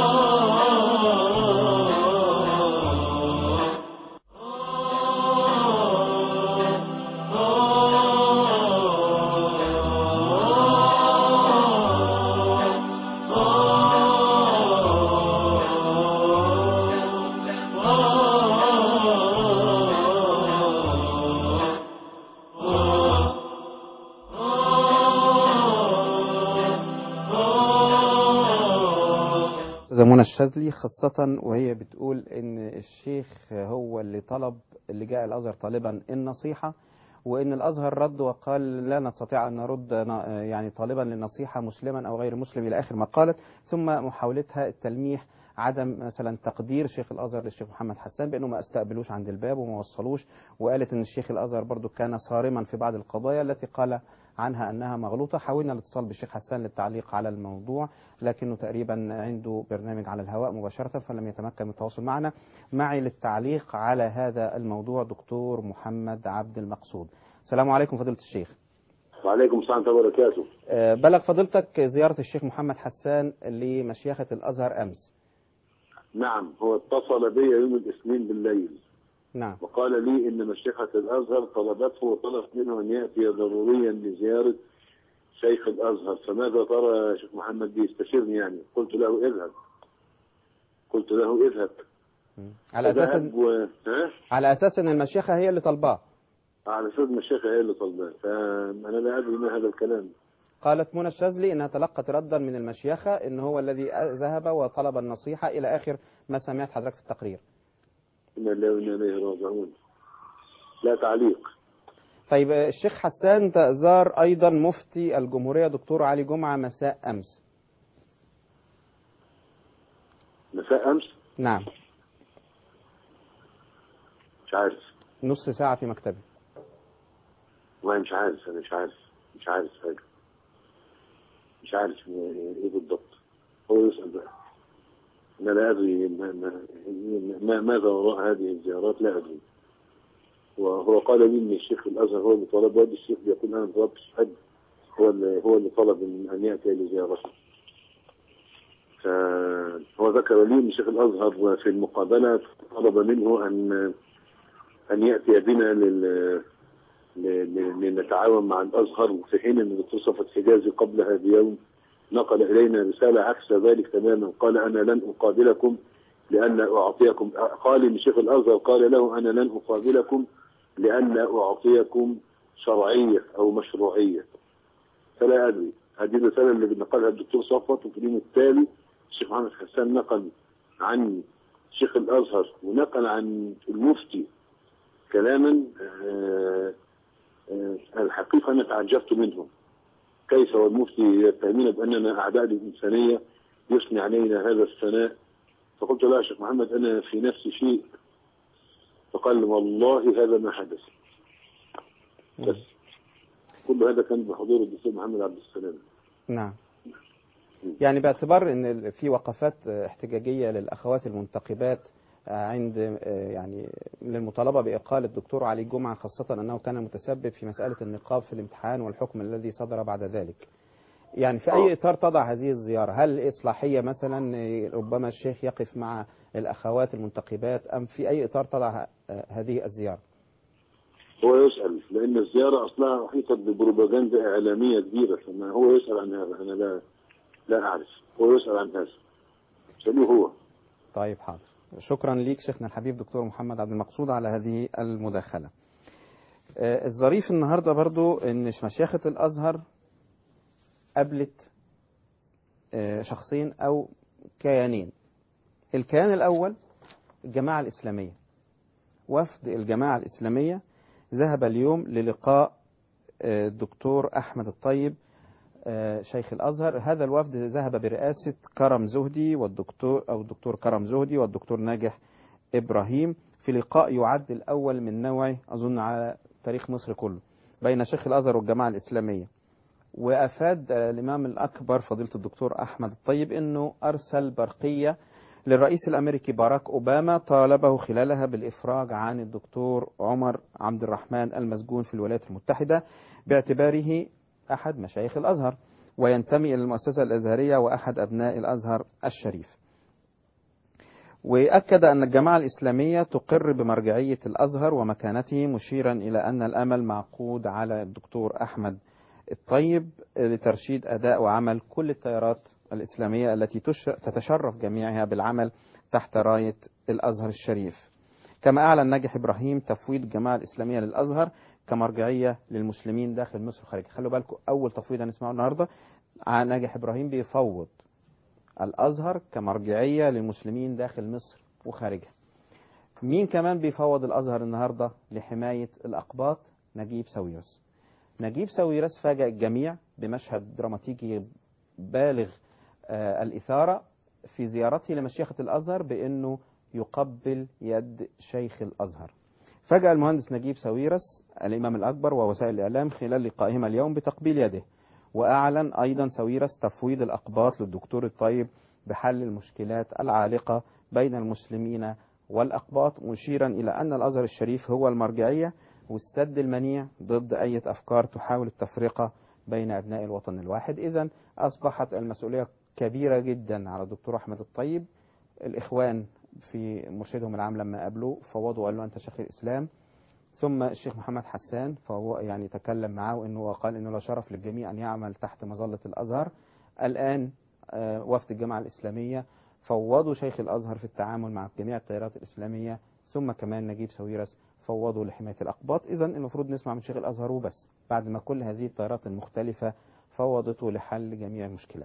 أستاذة منى الشاذلي خاصة وهي بتقول إن الشيخ هو اللي طلب اللي جاء الأزهر طالبا النصيحة وإن الأزهر رد وقال لا نستطيع أن نرد ن- يعني طالبا للنصيحة مسلما أو غير مسلم إلى آخر ما قالت ثم محاولتها التلميح عدم مثلا تقدير شيخ الازهر للشيخ محمد حسان بانه ما استقبلوش عند الباب وما وصلوش وقالت ان الشيخ الازهر برضو كان صارما في بعض القضايا التي قال عنها انها مغلوطه حاولنا الاتصال بالشيخ حسان للتعليق على الموضوع لكنه تقريبا عنده برنامج على الهواء مباشره فلم يتمكن من التواصل معنا معي للتعليق على هذا الموضوع دكتور محمد عبد المقصود السلام عليكم فضيله الشيخ وعليكم السلام ورحمة الله وبركاته آه، بلغ فضيلتك زياره الشيخ محمد حسان لمشيخه الازهر امس نعم هو اتصل بي يوم الاثنين بالليل نعم وقال لي ان مشيخة الازهر طلبته وطلبت منه ان ياتي ضروريا لزيارة شيخ الازهر فماذا ترى يا شيخ محمد بيستشيرني يعني قلت له اذهب قلت له اذهب على اساس فذهب إن- و... ها؟ على اساس ان المشيخه هي اللي طالباه على اساس المشيخة هي اللي طلباه فانا لا ادري ما هذا الكلام قالت منى الشاذلي انها تلقت ردا من المشيخه ان هو الذي ذهب وطلب النصيحه الى اخر ما سمعت حضرتك في التقرير انا لا وانا اليه راجعون لا تعليق طيب آه، الشيخ حسان زار ايضا مفتي الجمهوريه دكتور علي جمعه مساء امس مساء امس نعم مش عارف نص ساعه في مكتبه والله مش عارف انا مش عارف مش عارف حاجه مش عارف ايه بالضبط هو يسال بقى أنا لا أدري ما ما ما ماذا وراء هذه الزيارات لا أدري وهو قال لي ان الشيخ الازهر هو اللي طلب وادي الشيخ بيقول انا ما طلبتش حد هو اللي هو اللي طلب ان ان ياتي لزيارته. فهو ذكر لي ان الشيخ الازهر في المقابله طلب منه ان ان ياتي بنا لل ل- ل- لنتعاون مع الازهر في حين ان الدكتور صفوت حجازي قبلها بيوم نقل الينا رساله عكس ذلك تماما قال انا لن اقابلكم لان اعطيكم قال ان شيخ الازهر قال له انا لن اقابلكم لأن أعطيكم شرعية أو مشروعية فلا أدري هذه الرسالة اللي نقلها الدكتور صفوت وفي اليوم التالي الشيخ محمد حسان نقل عن شيخ الأزهر ونقل عن المفتي كلاما آه، آه، الحقيقة أنا تعجبت منهم كيف والمفتي يتهمون بأننا أعداء للإنسانية يثني علينا هذا الثناء فقلت له يا شيخ محمد أنا في نفسي شيء فقال والله هذا ما حدث بس كل هذا كان بحضور الدكتور محمد عبد السلام نعم يعني باعتبار ان في وقفات احتجاجيه للاخوات المنتقبات عند يعني للمطالبه باقاله الدكتور علي جمعه خاصه انه كان متسبب في مساله النقاب في الامتحان والحكم الذي صدر بعد ذلك. يعني في اي اطار تضع هذه الزياره؟ هل اصلاحيه مثلا ربما الشيخ يقف مع الاخوات المنتقبات ام في اي اطار تضع هذه الزياره؟ هو يسأل لأن الزيارة أصلها أحيطت ببروباغندا إعلامية كبيرة فما هو يسأل عن هذا أنا لا لا أعرف هو يسأل عن هذا سألوه هو طيب حاضر شكرا ليك شيخنا الحبيب دكتور محمد عبد المقصود على هذه المداخلة آه، الظريف النهاردة برضو ان مشيخة الازهر قابلت آه، شخصين او كيانين الكيان الاول الجماعة الاسلامية وفد الجماعة الاسلامية ذهب اليوم للقاء آه، الدكتور احمد الطيب آه، شيخ الازهر هذا الوفد ذهب برئاسه كرم زهدي والدكتور او الدكتور كرم زهدي والدكتور ناجح ابراهيم في لقاء يعد الاول من نوعه اظن على تاريخ مصر كله بين شيخ الازهر والجماعه الاسلاميه وافاد آه، الامام الاكبر فضيله الدكتور احمد الطيب انه ارسل برقيه للرئيس الامريكي باراك اوباما طالبه خلالها بالافراج عن الدكتور عمر عبد الرحمن المسجون في الولايات المتحده باعتباره أحد مشايخ الأزهر وينتمي إلى المؤسسة الأزهرية وأحد أبناء الأزهر الشريف وأكد أن الجماعة الإسلامية تقر بمرجعية الأزهر ومكانته مشيرا إلى أن الأمل معقود على الدكتور أحمد الطيب لترشيد أداء وعمل كل التيارات الإسلامية التي تش- تتشرف جميعها بالعمل تحت راية الأزهر الشريف كما أعلن ناجح إبراهيم تفويض الجماعة الإسلامية للأزهر كمرجعية للمسلمين داخل مصر وخارجها خلوا بالكم أول تفويض هنسمعه النهاردة عن ناجح إبراهيم بيفوض الأزهر كمرجعية للمسلمين داخل مصر وخارجها مين كمان بيفوض الأزهر النهاردة لحماية الأقباط نجيب ساويرس نجيب ساويرس فاجأ الجميع بمشهد دراماتيكي بالغ آه الإثارة في زيارته لمشيخة الأزهر بأنه يقبل يد شيخ الأزهر فاجأ المهندس نجيب ساويرس الإمام الأكبر ووسائل الإعلام خلال لقائهما اليوم بتقبيل يده وأعلن أيضا ساويرس تفويض الأقباط للدكتور الطيب بحل المشكلات العالقة بين المسلمين والأقباط مشيرا إلى أن الأزهر الشريف هو المرجعية والسد المنيع ضد أي أفكار تحاول التفرقة بين أبناء الوطن الواحد إذا أصبحت المسؤولية كبيرة جدا على الدكتور أحمد الطيب الإخوان في مرشدهم العام لما قابلوه فوضوا وقال له أنت شيخ الإسلام ثم الشيخ محمد حسان فهو يعني تكلم معه وانه وقال انه لا شرف للجميع ان يعمل تحت مظله الازهر. الان آه، وفد الجامعه الاسلاميه فوضوا شيخ الازهر في التعامل مع جميع التيارات الاسلاميه ثم كمان نجيب ساويرس فوضوا لحمايه الاقباط، اذا المفروض نسمع من شيخ الازهر وبس بعد ما كل هذه التيارات المختلفه فوضته لحل جميع المشكلات.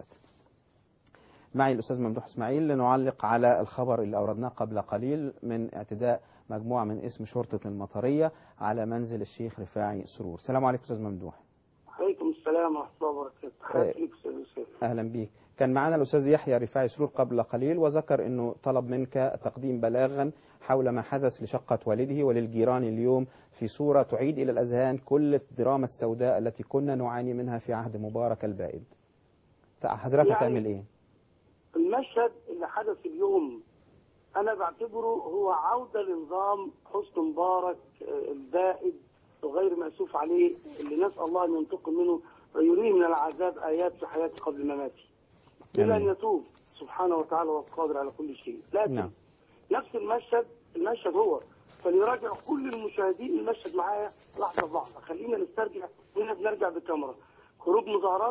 معي الاستاذ ممدوح اسماعيل لنعلق على الخبر اللي اوردناه قبل قليل من اعتداء مجموعه من اسم شرطه المطريه على منزل الشيخ رفاعي سرور. السلام عليكم استاذ ممدوح. عليكم السلام ورحمة الله وبركاته تحياتي لك أستاذ يوسف اهلا بيك. كان معنا الاستاذ يحيى رفاعي سرور قبل قليل وذكر انه طلب منك تقديم بلاغا حول ما حدث لشقه والده وللجيران اليوم في صوره تعيد الى الاذهان كل الدراما السوداء التي كنا نعاني منها في عهد مبارك البائد. حضرتك يعني- هتعمل ايه؟ المشهد اللي حدث اليوم انا بعتبره هو عوده لنظام حسن مبارك آه، البائد وغير مأسوف عليه اللي نسال الله ان ينتقم منه ويريه من العذاب ايات في حياته قبل مماته الى ان آمين. يتوب سبحانه وتعالى والقادر على كل شيء لكن نعم نفس المشهد المشهد هو فليراجع كل المشاهدين المشهد معايا لحظه بلحظه خلينا نسترجع هنا بنرجع بالكاميرا خروج مظاهرات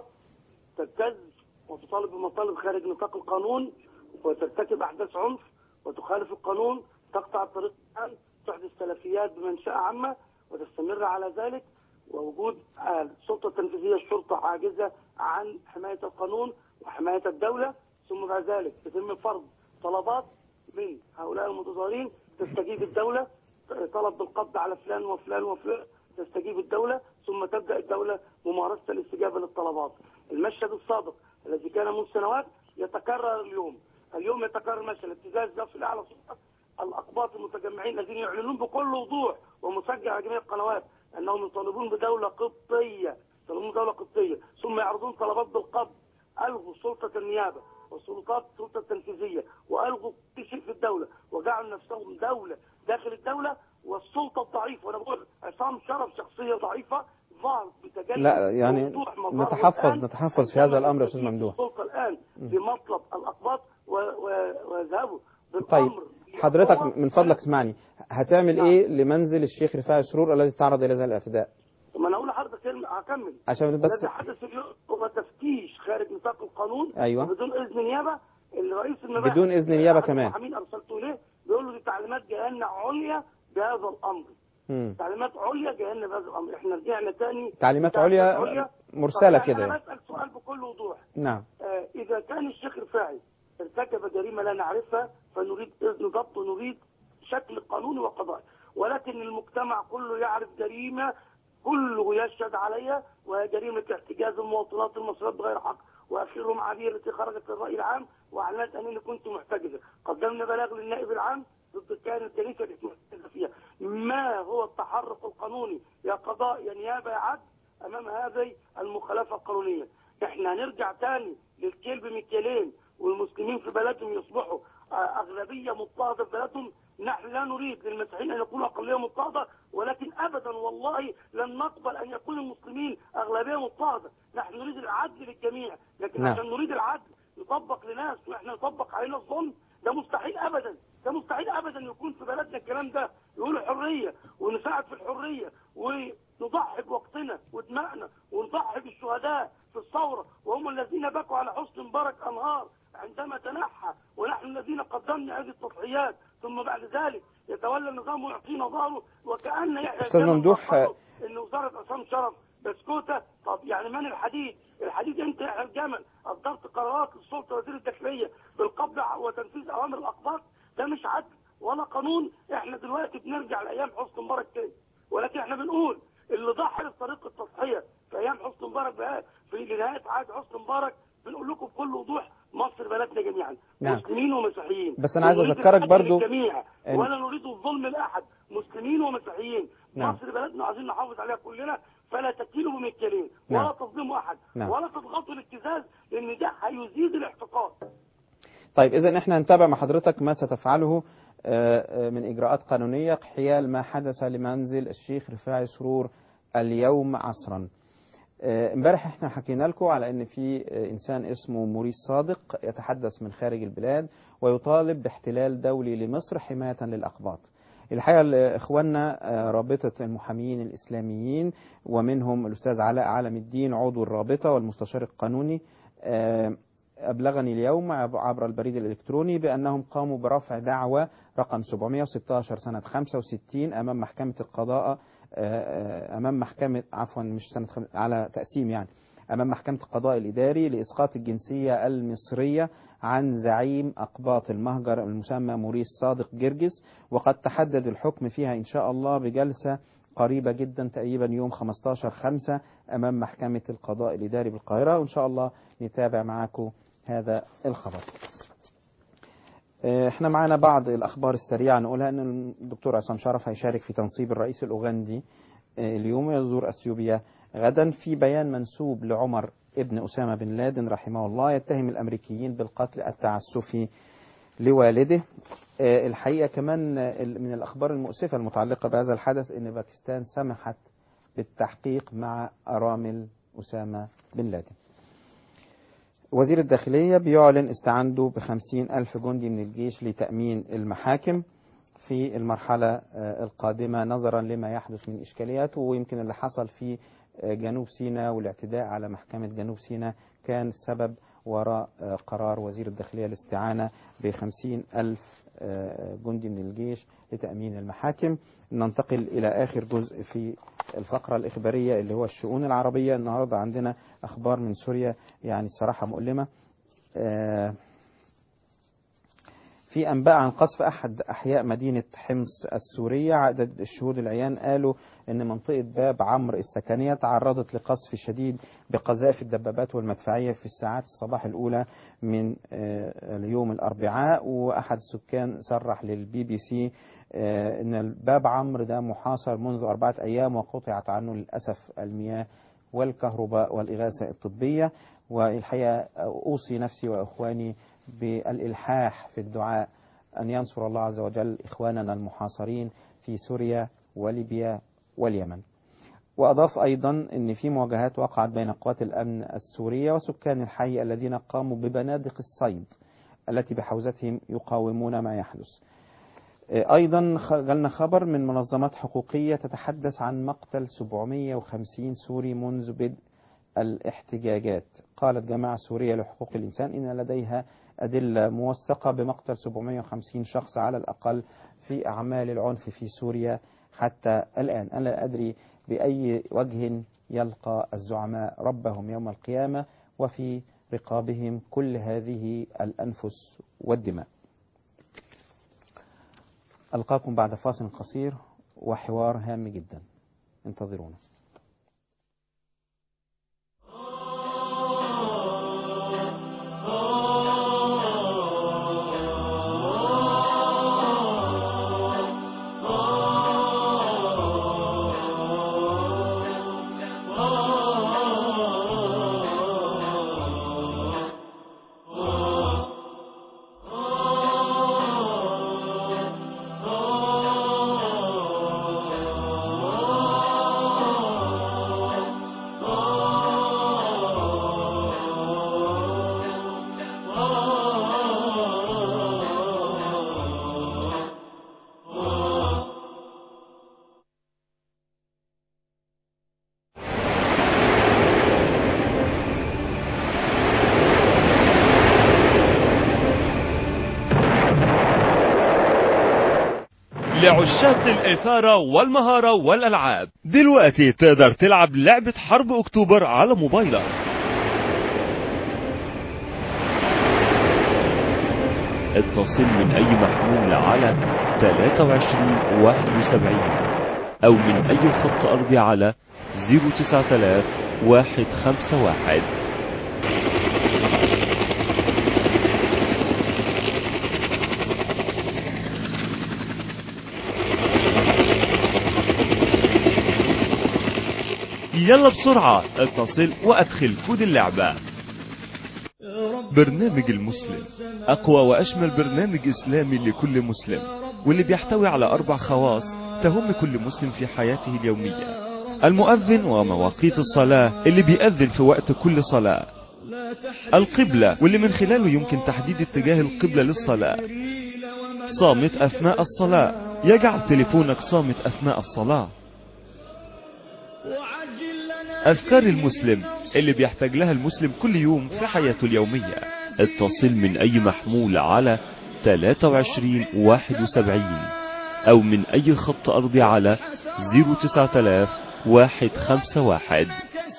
تبتز وتطالب بمطالب خارج نطاق القانون وترتكب احداث عنف وتخالف القانون تقطع الطريق العام تحدث تلفيات بمنشأة عامة وتستمر على ذلك ووجود السلطة التنفيذية الشرطة عاجزة عن حماية القانون وحماية الدولة ثم بعد ذلك يتم فرض طلبات من هؤلاء المتظاهرين تستجيب الدولة طلب بالقبض على فلان وفلان وفلان تستجيب الدولة ثم تبدأ الدولة ممارسة الاستجابة للطلبات المشهد السابق الذي كان منذ سنوات يتكرر اليوم اليوم يتكرر مشهد الابتزاز ده في الأعلى سلطة الأقباط المتجمعين الذين يعلنون بكل وضوح ومسجل على جميع القنوات أنهم يطالبون بدولة قبطية يطالبون بدولة قبطية ثم يعرضون طلبات بالقبض ألغوا سلطة النيابة وسلطات السلطة التنفيذية وألغوا كل شيء في الدولة وجعلوا نفسهم دولة داخل الدولة والسلطة الضعيفة وأنا بقول عصام شرف شخصية ضعيفة ظهر بتجلي لا يعني ووضوح مظهره نتحفظ الآن نتحفظ في هذا الأمر يا أستاذ ممدوح السلطة الآن بمطلب الأقباط و- و- ويذهبوا طيب بالأمر حضرتك بقوة. من فضلك اسمعني هتعمل نعم. ايه لمنزل الشيخ رفاعي سرور الذي تعرض الى هذا الاعتداء ما أنا أقول لحضرتك كلمة هكمل عشان بس الذي حدث اليوم هو تفتيش خارج نطاق القانون أيوة. بدون إذن نيابة الرئيس المباحث بدون إذن نيابة أحد كمان. المحامين أرسلته إليه بيقول له دي تعليمات جايه لنا عليا بهذا الأمر مم. تعليمات عليا جايه لنا بهذا الأمر إحنا رجعنا تاني تعليمات عليا مرسلة طب كده أنا يعني. بسأل سؤال بكل وضوح نعم آه، إذا كان الشيخ رفاعي ارتكب جريمة لا نعرفها فنريد إذن ضبط ونريد شكل قانوني وقضائي ولكن المجتمع كله يعرف جريمة كله يشهد عليها وهي جريمة احتجاز المواطنات المصريات بغير حق وآخرهم عبير التي خرجت للرأي العام وأعلنت أنني كنت محتجزة قدمنا بلاغ للنائب العام ضد الكائن الكنيسة اللي محتجزة فيها ما هو التحرك القانوني يا قضاء يا نيابة يا عدل أمام هذه المخالفة القانونية احنا هنرجع تاني للكيل بمكيالين والمسلمين في بلدهم يصبحوا آه، أغلبية مضطهدة في بلدهم نحن لا نريد للمسيحيين أن يكونوا أقلية مضطهدة ولكن أبدا والله لن نقبل أن يكون المسلمين أغلبية مضطهدة نحن نريد العدل للجميع لكن نعم. عشان نريد العدل يطبق لناس واحنا يطبق علينا الظلم ده مستحيل ابدا ده مستحيل ابدا يكون في بلدنا الكلام ده يقولوا حريه ونساعد في الحريه ونضحي بوقتنا ودمائنا ونضحي بالشهداء في الثوره وهم الذين بكوا على حسن مبارك انهار عندما تنحى ونحن الذين قدمنا هذه التضحيات ثم بعد ذلك يتولى النظام ويعطينا ظهره وكان يحيى أستاذ الجمل ممدوح، فكروا ان وزاره عصام شرف بسكوته طب يعني من الحديد؟ الحديد انت يا الجمل اصدرت قرارات للسلطه وزير الداخليه بالقبض وتنفيذ اوامر الاقباط ده مش عدل ولا قانون احنا دلوقتي بنرجع لايام حسني مبارك تاني ولكن احنا بنقول اللي ضحى في طريق التضحيه في ايام حسني مبارك بقى في نهايه عهد حسني مبارك بنقول لكم بكل وضوح مصر بلدنا جميعا نعم. مسلمين ومسيحيين بس أنا عايز ونريد أذكرك العدل برضو للجميع إن- ولا نريد الظلم لاحد مسلمين ومسيحيين نعم. مصر بلدنا عايزين نحافظ عليها كلنا فلا تكيلوا بمكيالين نعم. ولا تظلموا احد نعم. ولا تضغطوا الابتزاز لان ده هيزيد الاحتقان طيب إذا إحنا نتابع مع حضرتك ما ستفعله آه، آه، من إجراءات قانونية حيال ما حدث لمنزل الشيخ رفاعي سرور اليوم عصرا آه، امبارح احنا حكينا لكم على ان في آه، انسان اسمه موريس صادق يتحدث من خارج البلاد ويطالب باحتلال دولي لمصر حماية للأقباط الحقيقة ال- إخواننا آه، رابطة المحامين الإسلاميين ومنهم الأستاذ علاء عالم الدين عضو الرابطة والمستشار القانوني آه، أبلغني اليوم عب- عبر البريد الإلكتروني بأنهم قاموا برفع دعوى رقم 716 سنة 65 أمام محكمة القضاء آه، آه، أمام محكمة عفوا مش سنة خم... على تقسيم يعني أمام محكمة القضاء الإداري لإسقاط الجنسية المصرية عن زعيم أقباط المهجر المسمى موريس صادق جرجس وقد تحدد الحكم فيها إن شاء الله بجلسة قريبة جدا تقريبا يوم 15 خمسة أمام محكمة القضاء الإداري بالقاهرة وإن شاء الله نتابع معكم هذا الخبر آه، احنا معانا بعض الأخبار السريعة نقولها أن الدكتور عصام شرف هيشارك في تنصيب الرئيس الأوغندي آه، اليوم يزور أثيوبيا غدا في بيان منسوب لعمر ابن أسامة بن لادن رحمه الله يتهم الأمريكيين بالقتل التعسفي لوالده آه، الحقيقة كمان آه، من الأخبار المؤسفة المتعلقة بهذا الحدث أن باكستان سمحت بالتحقيق مع أرامل أسامة بن لادن وزير الداخلية بيعلن استعانته بخمسين ألف جندي من الجيش لتأمين المحاكم في المرحلة آه، القادمة نظرا لما يحدث من إشكاليات ويمكن اللي حصل في آه، جنوب سيناء والاعتداء على محكمة جنوب سيناء كان سبب وراء آه، قرار وزير الداخلية الاستعانة بخمسين ألف آه، جندي من الجيش لتأمين المحاكم ننتقل إلى آخر جزء في الفقرة الإخبارية اللي هو الشؤون العربية النهاردة عندنا أخبار من سوريا يعني الصراحة مؤلمة آه، في أنباء عن قصف أحد أحياء مدينة حمص السورية عدد الشهود العيان قالوا أن منطقة باب عمرو السكنية تعرضت لقصف شديد بقذائف الدبابات والمدفعية في الساعات الصباح الأولى من آه، اليوم الأربعاء وأحد السكان صرح للبي بي سي آه، أن الباب عمرو ده محاصر منذ أربعة أيام وقطعت عنه للأسف المياه والكهرباء والإغاثة الطبية والحقيقة أوصي نفسي وإخواني بالإلحاح في الدعاء أن ينصر الله عز وجل إخواننا المحاصرين في سوريا وليبيا واليمن وأضاف أيضا أن في مواجهات وقعت بين قوات الأمن السورية وسكان الحي الذين قاموا ببنادق الصيد التي بحوزتهم يقاومون ما يحدث أيضا جالنا خبر من منظمات حقوقية تتحدث عن مقتل 750 سوري منذ بدء الاحتجاجات قالت جماعة سورية لحقوق الإنسان إن لديها أدلة موثقة بمقتل 750 شخص على الأقل في أعمال العنف في سوريا حتى الآن أنا لا أدري بأي وجه يلقى الزعماء ربهم يوم القيامة وفي رقابهم كل هذه الأنفس والدماء ألقاكم بعد فاصل قصير وحوار هام جدا انتظرونا لعشاق الإثارة والمهارة والألعاب دلوقتي تقدر تلعب لعبة حرب أكتوبر على موبايلك اتصل من أي محمول على 23 71 أو من أي خط أرضي على 09000 151 يلا بسرعة اتصل وادخل كود اللعبة برنامج المسلم اقوى واشمل برنامج اسلامي لكل مسلم واللي بيحتوي على اربع خواص تهم كل مسلم في حياته اليومية المؤذن ومواقيت الصلاة اللي بيأذن في وقت كل صلاة القبلة واللي من خلاله يمكن تحديد اتجاه القبلة للصلاة صامت أثناء الصلاة يجعل تليفونك صامت أثناء الصلاة أذكار المسلم اللي بيحتاج لها المسلم كل يوم في حياته اليومية اتصل من أي محمول على 23 71 أو من أي خط أرضي على 09000 151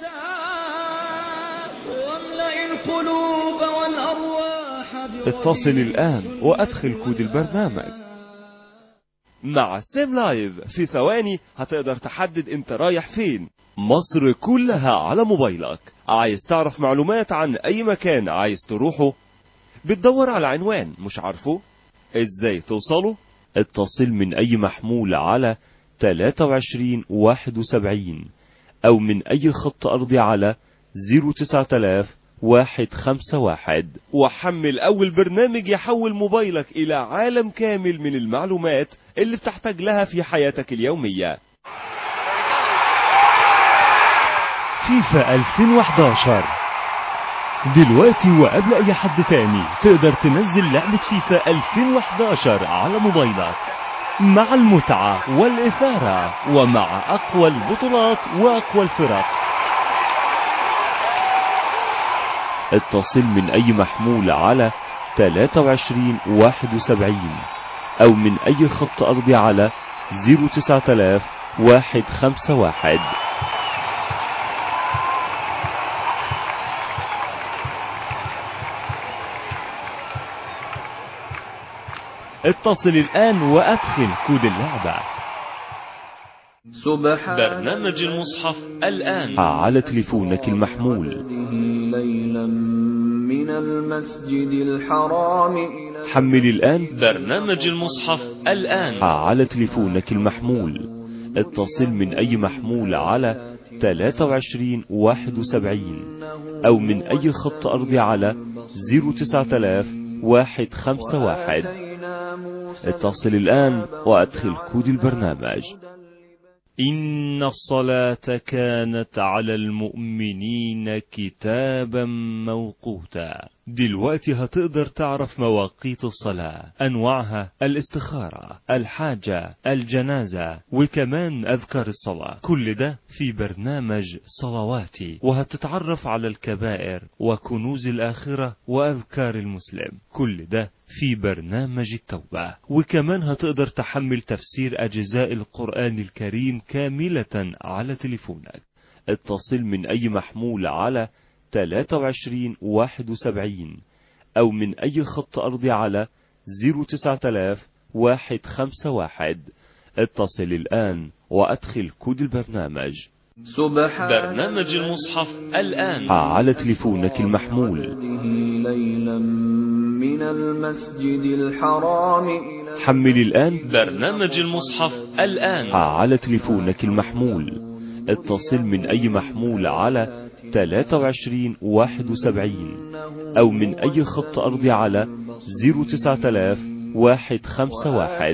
القلوب والأرواح اتصل الآن وأدخل كود البرنامج مع سيم لايف في ثواني هتقدر تحدد انت رايح فين مصر كلها على موبايلك عايز تعرف معلومات عن اي مكان عايز تروحه بتدور على عنوان مش عارفه ازاي توصله اتصل من اي محمول على 23 71 أو من أي خط أرضي على 09000 واحد خمسة واحد وحمل أول برنامج يحول موبايلك إلى عالم كامل من المعلومات اللي بتحتاج لها في حياتك اليومية فيفا 2011 دلوقتي وقبل أي حد تاني تقدر تنزل لعبة فيفا 2011 على موبايلك مع المتعة والإثارة ومع أقوى البطولات وأقوى الفرق اتصل من أي محمول على 23 71 أو من أي خط أرضي على 09000 151 اتصل الآن وأدخل كود اللعبة سبحان برنامج المصحف الآن على تليفونك المحمول ليلا من المسجد الحرام إلى حمل الآن برنامج المصحف الآن على تليفونك المحمول اتصل من أي محمول على 23 71 أو من أي خط أرضي على 09000 151 اتصل الآن وأدخل كود البرنامج إن الصلاة كانت على المؤمنين كتابا موقوتا دلوقتي هتقدر تعرف مواقيت الصلاة أنواعها الاستخارة الحاجة الجنازة وكمان أذكار الصلاة كل ده في برنامج صلواتي وهتتعرف على الكبائر وكنوز الآخرة وأذكار المسلم كل ده في برنامج التوبة وكمان هتقدر تحمل تفسير أجزاء القرآن الكريم كاملة على تليفونك اتصل من أي محمول على 23 71 أو من أي خط أرضي على 09000 151 اتصل الآن وأدخل كود البرنامج سبحان برنامج المصحف الآن على تليفونك المحمول ليلا من المسجد الحرام إلى حمل الآن برنامج المصحف الآن على تليفونك المحمول اتصل من أي محمول على 23 71 أو من أي خط أرضي على 09000 151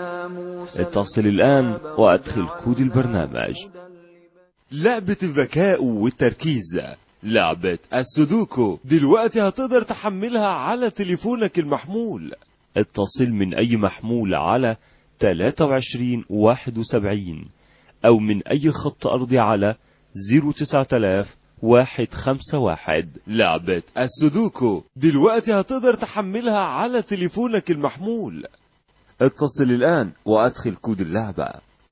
اتصل الآن وأدخل كود البرنامج لعبة الذكاء والتركيز لعبة السودوكو دلوقتي هتقدر تحملها على تليفونك المحمول اتصل من أي محمول على 23 71 أو من أي خط أرضي على 09000 151 لعبة السودوكو دلوقتي هتقدر تحملها على تليفونك المحمول اتصل الآن وأدخل كود اللعبة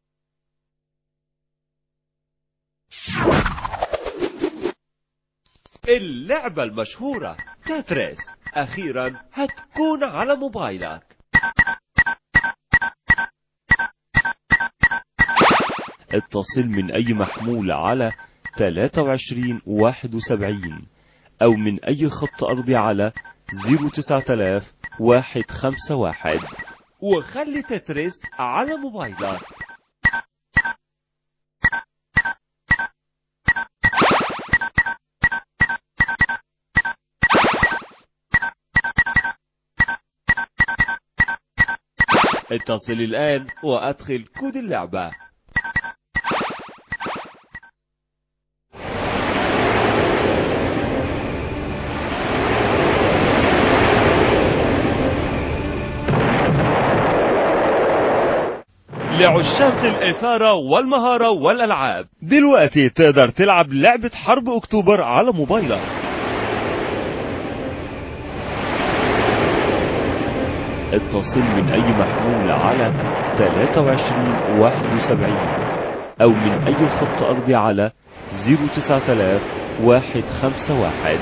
اللعبة المشهورة تتريس أخيرا هتكون على موبايلك اتصل من أي محمول على 23 71 أو من أي خط أرضي على 09000 151 وخلي تتريس على موبايلك اتصل الآن وأدخل كود اللعبة لعشاق الإثارة والمهارة والألعاب دلوقتي تقدر تلعب لعبة حرب أكتوبر على موبايلك اتصل من أي محمول على 23 71 أو من أي خط أرضي على 09000 151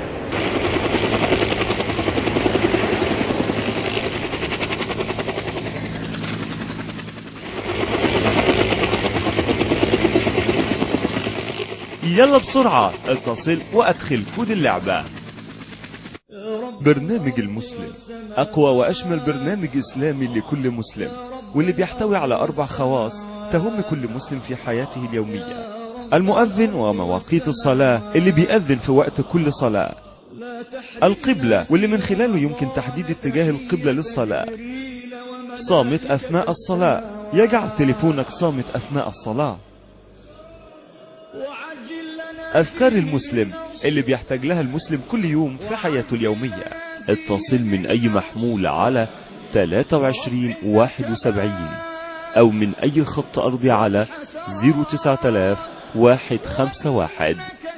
يلا بسرعة اتصل وأدخل كود اللعبة برنامج المسلم أقوى وأشمل برنامج إسلامي لكل مسلم واللي بيحتوي على أربع خواص تهم كل مسلم في حياته اليومية المؤذن ومواقيت الصلاة اللي بيأذن في وقت كل صلاة القبلة واللي من خلاله يمكن تحديد اتجاه القبلة للصلاة صامت أثناء الصلاة يجعل تليفونك صامت أثناء الصلاة أذكار المسلم اللي بيحتاج لها المسلم كل يوم في حياته اليومية اتصل من أي محمول على 23 71 أو من أي خط أرضي على 09000 151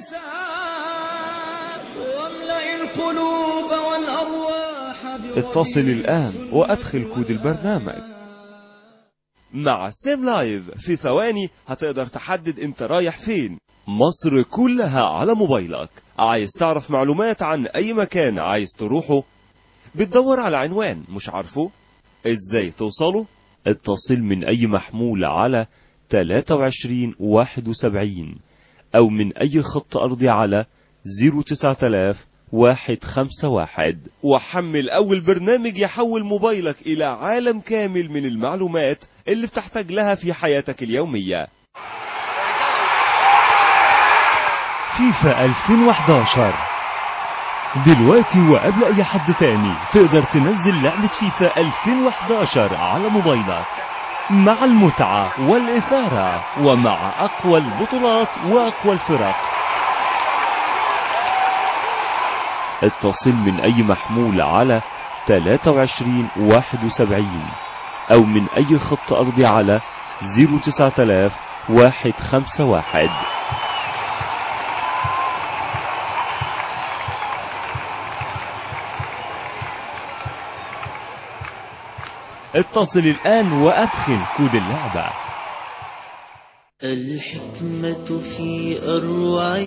واملأ القلوب والأرواح اتصل الآن وأدخل كود البرنامج مع سيم لايف في ثواني هتقدر تحدد انت رايح فين مصر كلها على موبايلك عايز تعرف معلومات عن اي مكان عايز تروحه بتدور على عنوان مش عارفه ازاي توصله اتصل من اي محمول على 23 71 او من اي خط ارضي على 09000 151 وحمل أول برنامج يحول موبايلك إلى عالم كامل من المعلومات اللي بتحتاج لها في حياتك اليومية فيفا 2011 دلوقتي وقبل أي حد تاني تقدر تنزل لعبة فيفا 2011 على موبايلك مع المتعة والإثارة ومع أقوى البطولات وأقوى الفرق اتصل من أي محمول على 23 71 أو من أي خط أرضي على 09000 151 اتصل الآن وأدخل كود اللعبة الحكمة في أروع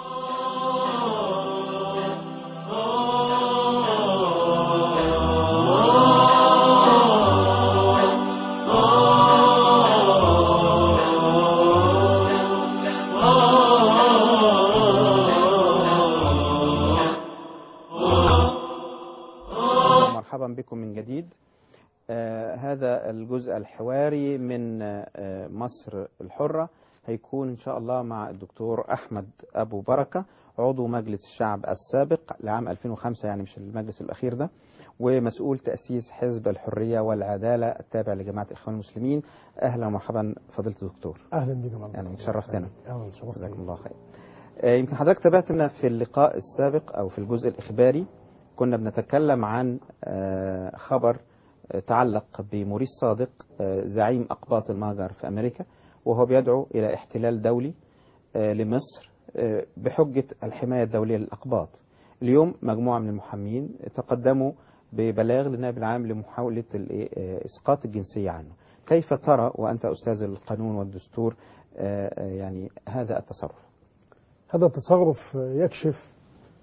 مرحبا بكم من جديد آه هذا الجزء الحواري من آه مصر الحرة هيكون إن شاء الله مع الدكتور أحمد أبو بركة عضو مجلس الشعب السابق لعام 2005 يعني مش المجلس الأخير ده ومسؤول تأسيس حزب الحرية والعدالة التابع لجماعة الإخوان المسلمين أهلا ومرحبا فضيلة الدكتور اهلا بك يا يعني شرفتنا اهلا شرفت جزاكم الله خير آه، يمكن حضرتك تابعتنا في اللقاء السابق أو في الجزء الإخباري كنا بنتكلم عن آه، خبر آه، تعلق بموريس صادق آه، زعيم أقباط المهجر في أمريكا وهو بيدعو إلى احتلال دولي آه، لمصر آه، بحجة الحماية الدولية للأقباط اليوم مجموعة من المحامين تقدموا ببلاغ للنائب العام لمحاولة الإيه، آه، إسقاط الجنسية عنه كيف ترى وأنت أستاذ القانون والدستور آه، آه، يعني هذا التصرف هذا التصرف يكشف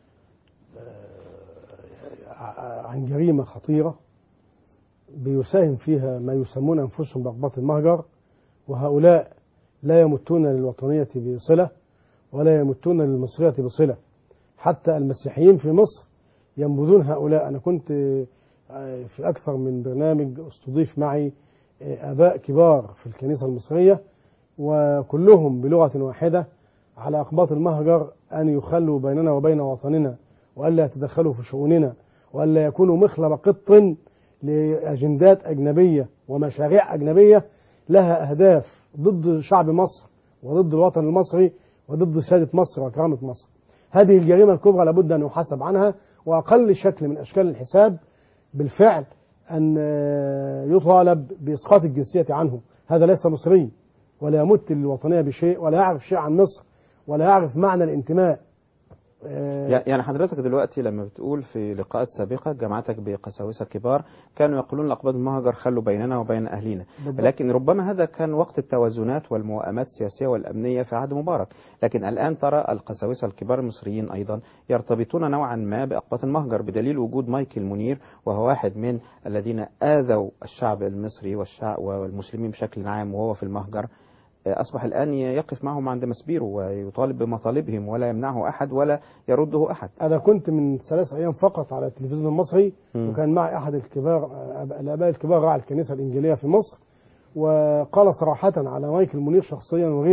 آه، عن جريمة خطيرة بيساهم فيها ما يسمون أنفسهم بأقباط المهجر وهؤلاء لا يمتون للوطنية بصلة ولا يمتون للمصرية بصلة حتى المسيحيين في مصر ينبذون هؤلاء أنا كنت آه، في أكثر من برنامج استضيف معي آه، آباء كبار في الكنيسة المصرية وكلهم بلغة واحدة على أقباط المهجر أن يخلوا بيننا وبين وطننا وألا يتدخلوا في شؤوننا وألا يكونوا مخلب قط لأجندات أجنبية ومشاريع أجنبية لها أهداف ضد شعب مصر وضد الوطن المصري وضد سيادة مصر وكرامة مصر هذه الجريمة الكبرى لابد أن يحاسب عنها وأقل شكل من أشكال الحساب بالفعل أن يطالب بإسقاط الجنسية عنه هذا ليس مصري ولا يمت للوطنية بشيء ولا يعرف شيء عن مصر ولا يعرف معنى الانتماء يع- يعني حضرتك دلوقتي لما بتقول في لقاءات سابقة جماعتك بقساوسة كبار كانوا يقولون لأقباط المهجر خلوا بيننا وبين أهلنا بالضبط. لكن ربما هذا كان وقت التوازنات والموائمات السياسية والأمنية في عهد مبارك لكن الآن ترى القساوسة الكبار المصريين أيضا يرتبطون نوعا ما بأقباط المهجر بدليل وجود مايكل منير وهو واحد من الذين آذوا الشعب المصري والشعب والمسلمين بشكل عام وهو في المهجر أصبح الآن يقف معهم عند مسبيره ويطالب بمطالبهم ولا يمنعه أحد ولا يرده أحد أنا كنت من ثلاث أيام فقط على التلفزيون المصري مم. وكان معي أحد الكبار آه، الآباء الكبار راعي الكنيسة الإنجيلية في مصر وقال صراحة على مايكل منير شخصيا وغيره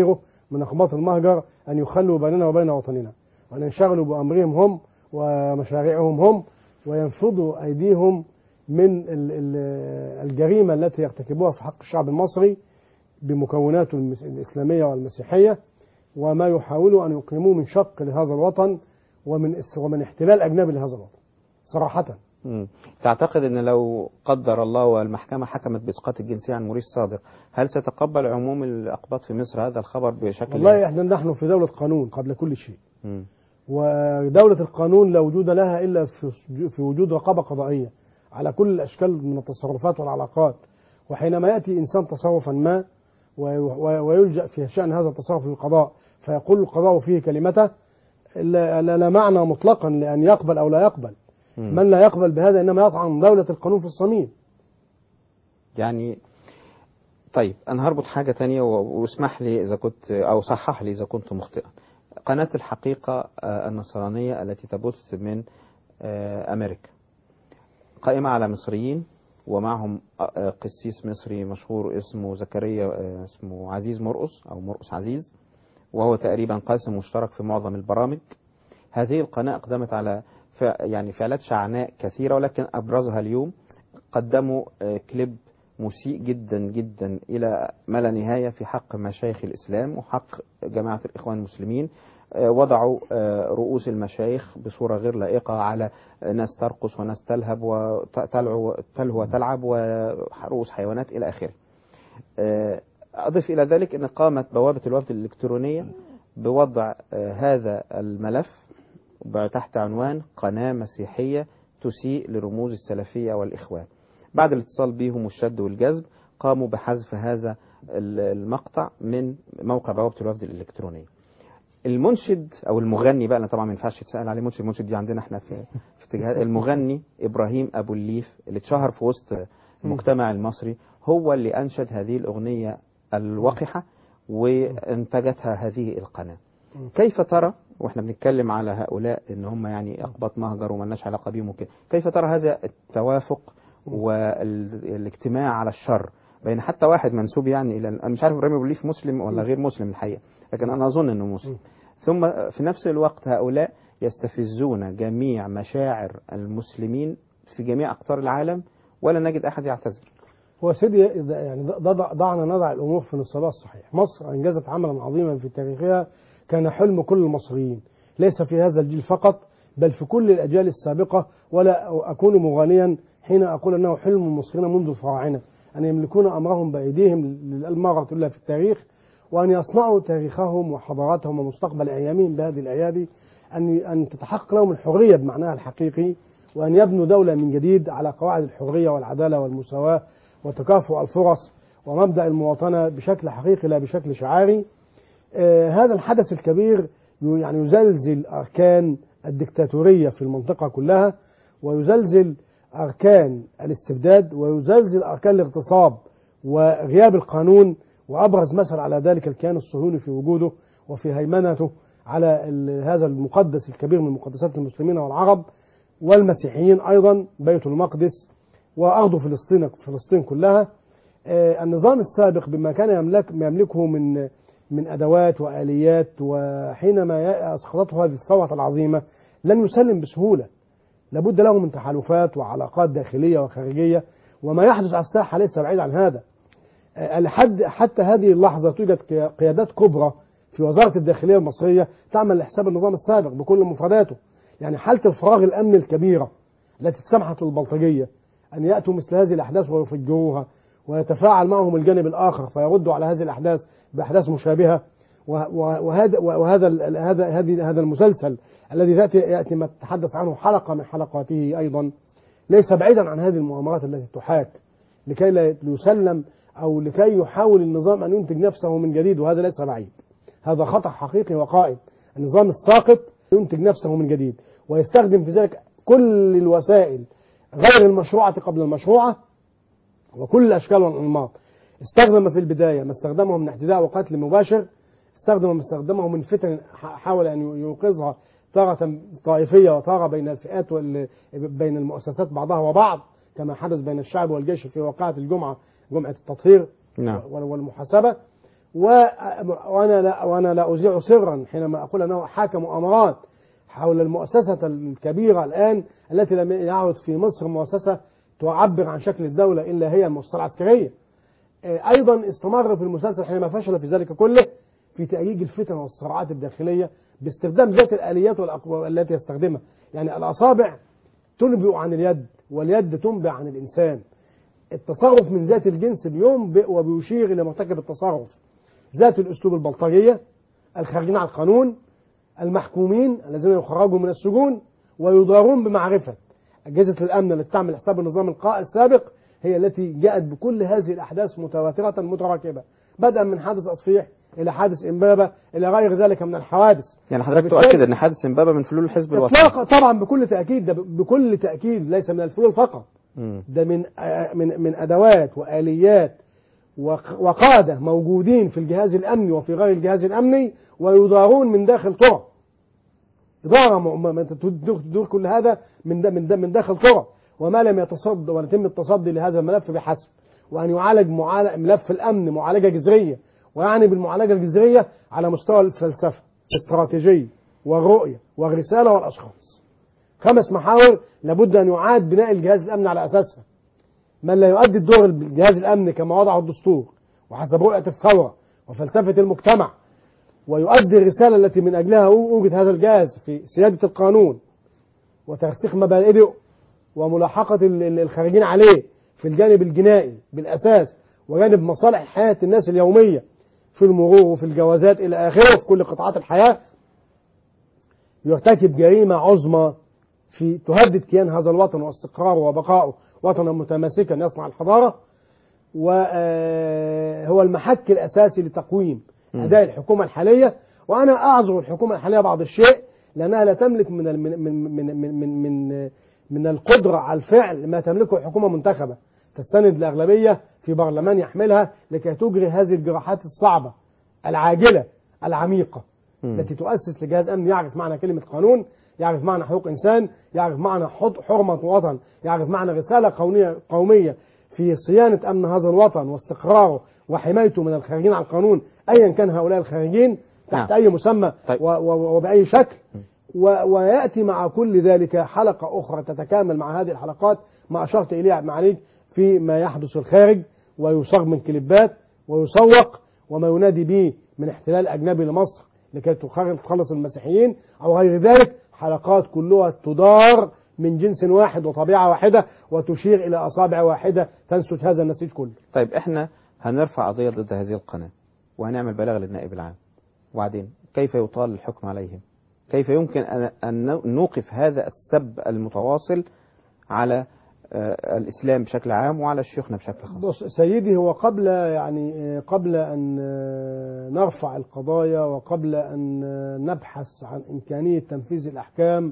من أقباط المهجر أن يخلوا بيننا وبين وطننا وأن ينشغلوا بأمرهم هم ومشاريعهم هم وينفضوا أيديهم من ال- ال- الجريمة التي يرتكبوها في حق الشعب المصري بمكوناته المس- الإسلامية والمسيحية وما يحاولوا أن يقيموه من شق لهذا الوطن ومن اس- ومن احتلال أجنبي لهذا الوطن صراحة مم. تعتقد ان لو قدر الله والمحكمة حكمت بإسقاط الجنسية عن موريس صادق هل ستقبل عموم الأقباط في مصر هذا الخبر بشكل والله احنا نحن في دولة قانون قبل كل شيء مم. ودولة القانون لا وجود لها إلا في في وجود رقابة قضائية على كل الأشكال من التصرفات والعلاقات وحينما يأتي إنسان تصرفا ما وي- وي- ويلجأ في شأن هذا التصرف للقضاء فيقول القضاء فيه كلمته لا, لا, لا معنى مطلقا لأن يقبل أو لا يقبل مم. من لا يقبل بهذا إنما يطعن دولة القانون في الصميم يعني طيب أنا هربط حاجة تانية و- واسمح لي إذا كنت أو صحح لي إذا كنت مخطئا قناة الحقيقة آه، النصرانية التي تبث من آه، أمريكا قائمة على مصريين ومعهم آه، قسيس مصري مشهور اسمه زكريا آه، اسمه عزيز مرقص أو مرقص عزيز وهو تقريبا قاسم مشترك في معظم البرامج هذه القناة أقدمت على فع- يعني فعلات شعناء كثيرة ولكن أبرزها اليوم قدموا آه، كليب مسيء جدا جدا إلى ما لا نهاية في حق مشايخ الإسلام وحق جماعة الإخوان المسلمين آه، وضعوا آه، رؤوس المشايخ بصورة غير لائقة على آه، ناس ترقص وناس تلهب وتلعو تلهو وتلعب ورؤوس حيوانات إلى آخره آه، أضف إلى ذلك أن قامت بوابة الوفد الإلكترونية بوضع آه، هذا الملف تحت عنوان قناة مسيحية تسيء لرموز السلفية والإخوان بعد الاتصال بهم الشد والجذب قاموا بحذف هذا ال- المقطع من موقع بوابة الوفد الإلكترونية المنشد أو المغني بقى أنا طبعا ما ينفعش يتسأل عليه منشد المنشد دي عندنا احنا في في اتجاه المغني إبراهيم أبو الليف اللي اتشهر في وسط المجتمع المصري هو اللي أنشد هذه الأغنية الوقحة وانتجتها هذه القناة كيف ترى واحنا بنتكلم على هؤلاء ان هم يعني اقباط مهجر وملناش علاقه بيهم وكده كيف ترى هذا التوافق والاجتماع على الشر بين حتى واحد منسوب يعني الى انا مش عارف ابراهيم ابو الليف مسلم ولا غير مسلم الحقيقه لكن انا اظن انه مسلم ثم في نفس الوقت هؤلاء يستفزون جميع مشاعر المسلمين في جميع اقطار العالم ولا نجد احد يعتذر هو سيدي إذا- يعني ضع- ضعنا نضع الامور في نصابها الصحيح مصر انجزت عملا عظيما في تاريخها كان حلم كل المصريين ليس في هذا الجيل فقط بل في كل الاجيال السابقه ولا اكون مغانيا حين اقول انه حلم المصريين منذ الفراعنه ان يملكون امرهم بايديهم للمره الاولى في التاريخ وان يصنعوا تاريخهم وحضاراتهم ومستقبل ايامهم بهذه الايادي ان ان تتحقق لهم الحريه بمعناها الحقيقي وان يبنوا دوله من جديد على قواعد الحريه والعداله والمساواه وتكافؤ الفرص ومبدا المواطنه بشكل حقيقي لا بشكل شعاري آه، هذا الحدث الكبير ي- يعني يزلزل أركان الدكتاتورية في المنطقة كلها ويزلزل أركان الاستبداد ويزلزل أركان الاغتصاب وغياب القانون وأبرز مثل على ذلك الكيان الصهيوني في وجوده وفي هيمنته على ال- هذا المقدس الكبير من مقدسات المسلمين والعرب والمسيحيين أيضا بيت المقدس وأرض فلسطين فلسطين كلها آه، النظام السابق بما كان يملك يملكه من من ادوات واليات وحينما ي- اسقطته هذه الثوره العظيمه لن يسلم بسهوله لابد له من تحالفات وعلاقات داخليه وخارجيه وما يحدث على الساحه ليس بعيد عن هذا آه، لحد حتى هذه اللحظه توجد قيا- قيادات كبرى في وزاره الداخليه المصريه تعمل لحساب النظام السابق بكل مفرداته يعني حاله الفراغ الامني الكبيره التي سمحت للبلطجيه ان ياتوا مثل هذه الاحداث ويفجروها ويتفاعل معهم الجانب الاخر فيردوا على هذه الاحداث باحداث مشابهه و- و- وهذا وهذا ال- هذا هذه هذا المسلسل الذي ياتي ياتي ما تتحدث عنه حلقه من حلقاته ايضا ليس بعيدا عن هذه المؤامرات التي تحاك لكي لا يسلم او لكي يحاول النظام ان ينتج نفسه من جديد وهذا ليس بعيد هذا خطر حقيقي وقائم النظام الساقط ينتج نفسه من جديد ويستخدم في ذلك كل الوسائل غير المشروعة قبل المشروعة وكل الأشكال والأنماط استخدم في البداية ما استخدمه من اعتداء وقتل مباشر استخدم ما استخدمه من فتن ح- حاول أن يوقظها تارة طائفية وتارة بين الفئات وال... بين المؤسسات بعضها وبعض كما حدث بين الشعب والجيش في وقعة الجمعة جمعة التطهير نعم وال- والمحاسبة و... وانا لا وانا لا اذيع سرا حينما اقول انه حاكم مؤامرات حول المؤسسه الكبيره الان التي لم يعد في مصر مؤسسه تعبر عن شكل الدوله الا هي المؤسسه العسكريه. آه، ايضا استمر في المسلسل حينما فشل في ذلك كله في تأييج الفتن والصراعات الداخليه باستخدام ذات الاليات والاقوى التي يستخدمها، يعني الاصابع تنبئ عن اليد واليد تنبئ عن الانسان. التصرف من ذات الجنس بينبئ وبيشير الى مرتكب التصرف. ذات الاسلوب البلطجيه الخارجين على القانون المحكومين الذين يخرجوا من السجون ويضارون بمعرفه اجهزه الامن التي تعمل حساب النظام القائد السابق هي التي جاءت بكل هذه الاحداث متواتره متراكبه بدءا من حادث اطفيح الى حادث امبابه الى غير ذلك من الحوادث يعني حضرتك وبالتالي- تؤكد ان حادث امبابه من فلول الحزب الوطني اطلاقا طبعا بكل تاكيد ده بكل تاكيد ليس من الفلول فقط مم. ده من آه، من من ادوات واليات وق- وقاده موجودين في الجهاز الامني وفي غير الجهاز الامني ويدارون من داخل طرق اداره م- م- م- تدور تدور كل هذا من دا من دا من داخل طرق وما لم يتصد ولا يتم التصدي لهذا الملف بحسب وان يعالج معالج ملف الامن معالجه جذريه ويعني بالمعالجه الجذريه على مستوى الفلسفه الاستراتيجيه والرؤيه والرساله والاشخاص خمس محاور لابد ان يعاد بناء الجهاز الامني على اساسها من لا يؤدي الدور الجهاز الامني كما وضعه الدستور وحسب رؤيه الثوره وفلسفه المجتمع ويؤدي الرساله التي من اجلها اوجد هذا الجهاز في سياده القانون وترسيخ مبادئه وملاحقه ال- ال- الخارجين عليه في الجانب الجنائي بالاساس وجانب مصالح حياه الناس اليوميه في المرور وفي الجوازات الى اخره في كل قطاعات الحياه يرتكب جريمه عظمى في تهدد كيان هذا الوطن واستقراره وبقائه وطنا متماسكا يصنع الحضاره وهو المحك الاساسي لتقويم اداء الحكومه الحاليه وانا اعذر الحكومه الحاليه بعض الشيء لانها لا تملك من ال- من من من من من, من, من القدره على الفعل ما تملكه حكومه منتخبه تستند لاغلبيه في برلمان يحملها لكي تجري هذه الجراحات الصعبه العاجله العميقه مم. التي تؤسس لجهاز امن يعرف معنى كلمه قانون يعرف معنى حقوق انسان يعرف معنى حط- حرمه وطن يعرف معنى رساله قوميه قوميه في صيانه امن هذا الوطن واستقراره وحمايته من الخارجين على القانون ايا كان هؤلاء الخارجين تحت نعم. اي مسمى طيب. و- و- وباي شكل و- وياتي مع كل ذلك حلقه اخرى تتكامل مع هذه الحلقات ما اشرت اليه معاليك في ما يحدث في الخارج ويصاغ من كليبات ويسوق وما ينادي به من احتلال اجنبي لمصر لكي تخرج- تخلص المسيحيين او غير ذلك حلقات كلها تدار من جنس واحد وطبيعه واحده وتشير الى اصابع واحده تنسج هذا النسيج كله. طيب احنا هنرفع قضيه ضد هذه القناه وهنعمل بلاغ للنائب العام وبعدين كيف يطال الحكم عليهم كيف يمكن أن- أن نوقف هذا السب المتواصل على آه، الإسلام بشكل عام وعلى شيوخنا بشكل خاص بص سيدي هو قبل يعني آه، قبل ان آه، نرفع القضايا وقبل ان آه، نبحث عن امكانيه تنفيذ الاحكام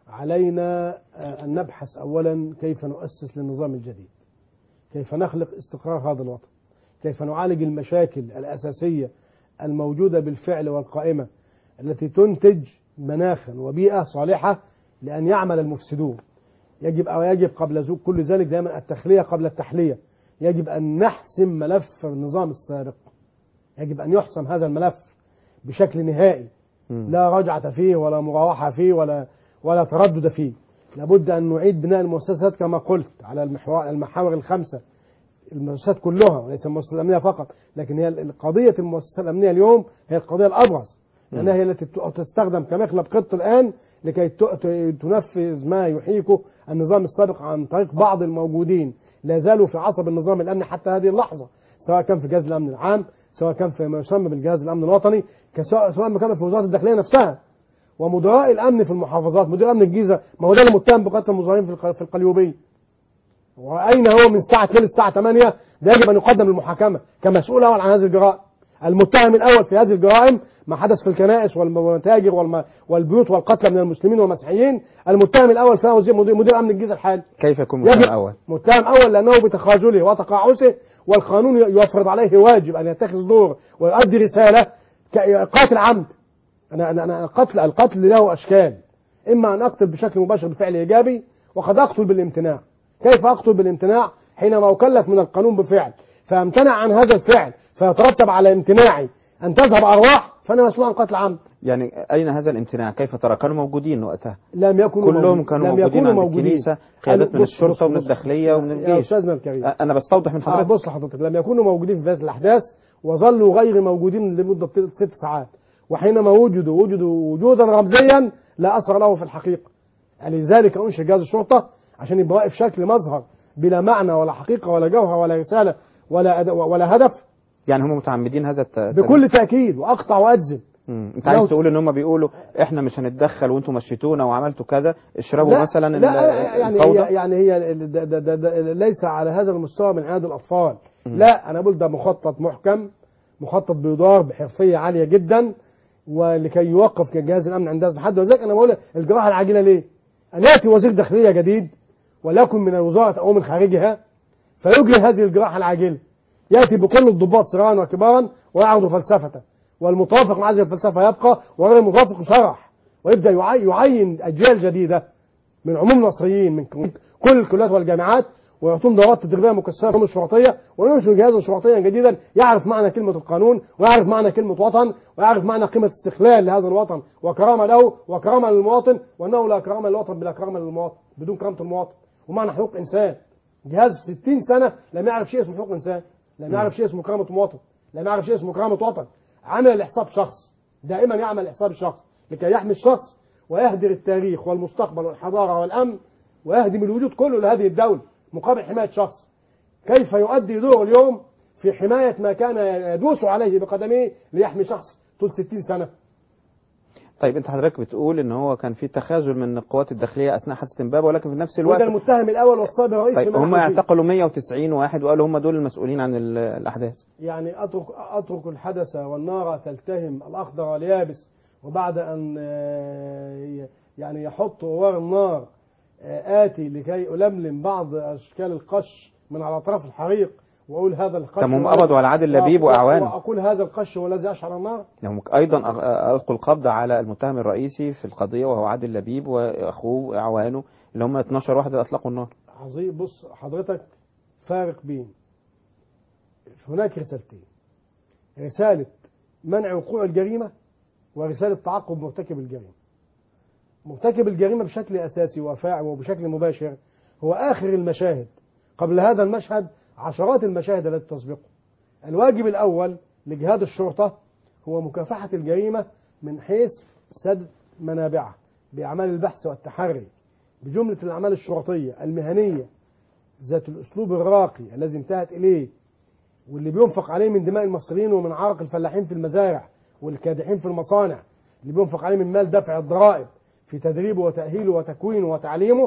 علينا آه، ان نبحث اولا كيف نؤسس للنظام الجديد كيف نخلق استقرار هذا الوطن كيف نعالج المشاكل الاساسيه الموجوده بالفعل والقائمه التي تنتج مناخا وبيئه صالحه لان يعمل المفسدون يجب أو يجب قبل ذو- كل ذلك دائما التخلية قبل التحلية يجب أن نحسم ملف النظام السابق يجب أن يحسم هذا الملف بشكل نهائي لا رجعة فيه ولا مراوحة فيه ولا ولا تردد فيه لابد أن نعيد بناء المؤسسات كما قلت على المحور المحاور الخمسة المؤسسات كلها وليس المؤسسات الأمنية فقط لكن هي قضية المؤسسات الأمنية اليوم هي القضية الأبرز لأنها هي التي ت- تستخدم كمخلب قط الآن لكي ت- ت- تنفذ ما يحيكه النظام السابق عن طريق بعض الموجودين لا زالوا في عصب النظام الأمني حتى هذه اللحظة سواء كان في جهاز الأمن العام سواء كان في ما يسمى بالجهاز الأمن الوطني كسواء سواء ما كان في وزارة الداخلية نفسها ومدراء الأمن في المحافظات مدير أمن الجيزة ما هو ده اللي متهم بقتل المظاهرين في الق- في القليوبية وأين هو من الساعة 2 للساعة 8 ده يجب أن يقدم للمحاكمة كمسؤول أول عن هذه الجرائم المتهم الأول في هذه الجرائم ما حدث في الكنائس والم- والمتاجر والم- والبيوت والقتلى من المسلمين والمسيحيين المتهم الأول فيها وزير مدير, مدير أمن الجيزة الحالي كيف يكون متهم يجب أول متهم أول لأنه بتخاذله وتقاعسه والقانون يفرض عليه واجب أن يتخذ دور ويؤدي رسالة ك- قاتل عمد أنا أنا أنا القتل القتل له أشكال إما أن أقتل بشكل مباشر بفعل إيجابي وقد أقتل بالامتناع كيف أقتل بالامتناع حينما أكلف من القانون بفعل فامتنع عن هذا الفعل فيترتب على امتناعي ان تذهب ارواح فانا مسؤول عن قتل عمد يعني أين هذا الامتناع كيف ترى كانوا موجودين وقتها لم يكونوا كلهم موجودين. كانوا لم موجودين يكونوا عند موجودين. الكنيسة قيادات من بص- الشرطة بص- ومن بص. الداخلية ومن يا الجيش استاذنا الكريم أ- أنا بستوضح من آه حضرتك بص لحضرتك لم يكونوا موجودين في هذه الاحداث وظلوا غير موجودين لمده ست ساعات وحينما وجدوا وجدوا وجودا رمزيا لا اثر له في الحقيقه لذلك انشئ جهاز الشرطه عشان يبقى واقف شكل مظهر بلا معنى ولا حقيقه ولا جوهر ولا رساله ولا أد... ولا هدف يعني هم متعمدين هذا الت... بكل تاكيد واقطع واجزم مم. انت عايز لو- تقول ان هم بيقولوا احنا مش هنتدخل وانتم مشيتونا وعملتوا كذا اشربوا لا مثلا لا ال- يعني الفوضى هي يعني هي ال- ده ده ده ده ليس على هذا المستوى من عناد الاطفال مم. لا انا بقول ده مخطط محكم مخطط بيدار بحرفيه عاليه جدا ولكي يوقف جهاز الامن عند هذا الحد ولذلك انا بقول الجراحه العاجله ليه؟ ان ياتي وزير داخليه جديد وليكن من الوزاره او من خارجها فيجري هذه الجراحه العاجله ياتي بكل الضباط صغارا وكبارا ويعرض فلسفته والمتوافق مع هذه الفلسفه يبقى وغير المتوافق يصرح ويبدا يعي- يعين اجيال جديده من عموم المصريين من كل الكليات والجامعات ويعطون دورات تدريبيه مكثفه من الشرطيه وينشئ جهازا شرطيا جديدا يعرف معنى كلمه القانون ويعرف معنى كلمه وطن ويعرف معنى قيمه استقلال لهذا الوطن وكرامه له وكرامه للمواطن وانه لا كرامه للوطن بلا كرامه للمواطن بدون كرامه المواطن ومعنى حقوق انسان جهاز 60 سنه لم يعرف شيء اسمه حقوق انسان لم يعرف شيء اسمه كرامه مواطن لم يعرف شيء اسمه كرامه وطن عمل لحساب شخص دائما يعمل لحساب الشخص لكي يحمي الشخص ويهدر التاريخ والمستقبل والحضاره والامن ويهدم الوجود كله لهذه الدوله مقابل حمايه شخص كيف يؤدي دوره اليوم في حمايه ما كان يدوس عليه بقدمه ليحمي شخص طول 60 سنه طيب انت حضرتك بتقول ان هو كان في تخاذل من القوات الداخليه اثناء حادثه امبابه ولكن في نفس الوقت وده المتهم الاول والصائب الرئيسي طيب فيما هم نحن فيه. اعتقلوا 190 واحد وقالوا هم دول المسؤولين عن ال- الاحداث يعني اترك اترك الحدث والنار تلتهم الاخضر واليابس وبعد ان آه، يعني يحط غوار النار آه، اتي لكي الملم بعض اشكال القش من على اطراف الحريق واقول هذا القش طب هم هو- قبضوا على عادل لبيب وأقول- وأعوانه. واقول هذا القش هو الذي اشعل النار هم ايضا أغ- القوا القبض على المتهم الرئيسي في القضيه وهو عادل لبيب واخوه واعوانه اللي هم 12 واحد اللي اطلقوا النار عظيم بص حضرتك فارق بين هناك رسالتين رسالة منع وقوع الجريمة ورسالة تعاقب مرتكب الجريمة مرتكب الجريمة بشكل أساسي وفاعل وبشكل مباشر هو آخر المشاهد قبل هذا المشهد عشرات المشاهد التي تسبقه الواجب الأول لجهاد الشرطة هو مكافحة الجريمة من حيث سد منابعها بأعمال البحث والتحري بجملة الأعمال الشرطية المهنية ذات الأسلوب الراقي الذي انتهت إليه واللي بينفق عليه من دماء المصريين ومن عرق الفلاحين في المزارع والكادحين في المصانع اللي بينفق عليه من مال دفع الضرائب في تدريبه وتأهيله وتكوينه وتعليمه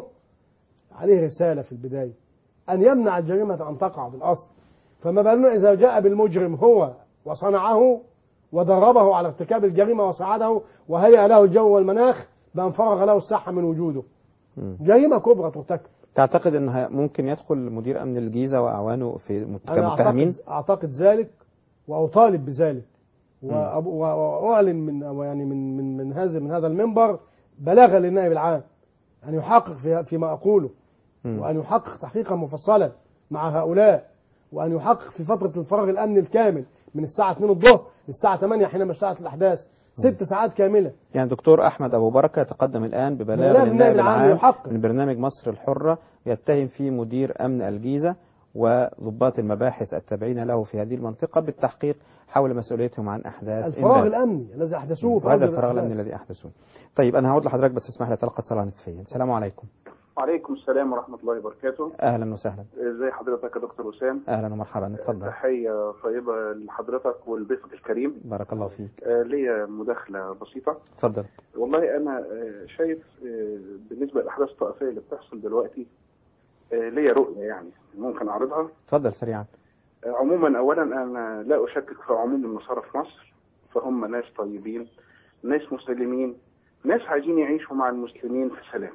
عليه رسالة في البداية أن يمنع الجريمة أن تقع بالأصل فما بالنا إذا جاء بالمجرم هو وصنعه ودربه على ارتكاب الجريمة وساعده وهيأ له الجو والمناخ بأن فرغ له الصحة من وجوده مم. جريمة كبرى ترتكب تعتقد ان ه- ممكن يدخل مدير امن الجيزه واعوانه في مت- أنا كمتهمين أعتقد, أعتقد ذلك وأطالب بذلك مم. وأب- وأعلن من يعني من من من هذا من هذا المنبر بلاغا للنائب العام أن يحقق في فيما أقوله مم. وأن يحقق تحقيقا مفصلا مع هؤلاء وأن يحقق في فترة الفراغ الأمني الكامل من الساعة 2 الظهر للساعة 8 حينما اشتعلت الأحداث ست ساعات كاملة يعني دكتور احمد ابو بركه يتقدم الان ببلاغ بلاغ للنائب النائب العام العام يحقق. من برنامج مصر الحره يتهم فيه مدير امن الجيزه وضباط المباحث التابعين له في هذه المنطقه بالتحقيق حول مسؤوليتهم عن احداث الفراغ إمبابة. الأمني الذي أحدثوه في وهذا أرض الفراغ الأحداث. الامني الذي احدثوه طيب انا هقول لحضرتك بس اسمح لي اتلقى اتصال هاتفيا السلام عليكم وعليكم السلام ورحمة الله وبركاته اهلا وسهلا ازي حضرتك يا دكتور وسام اهلا ومرحبا اتفضل تحية طيبة لحضرتك ولضيفك الكريم بارك الله فيك آه، ليا مداخلة بسيطة اتفضل والله أنا آه، شايف آه، بالنسبة للأحداث الطائفية اللي بتحصل دلوقتي آه، ليا رؤية يعني ممكن أعرضها اتفضل سريعا آه، عموما أولا أنا لا أشكك في عموم النصارى في مصر فهم ناس طيبين ناس مسلمين ناس عايزين يعيشوا مع المسلمين في سلام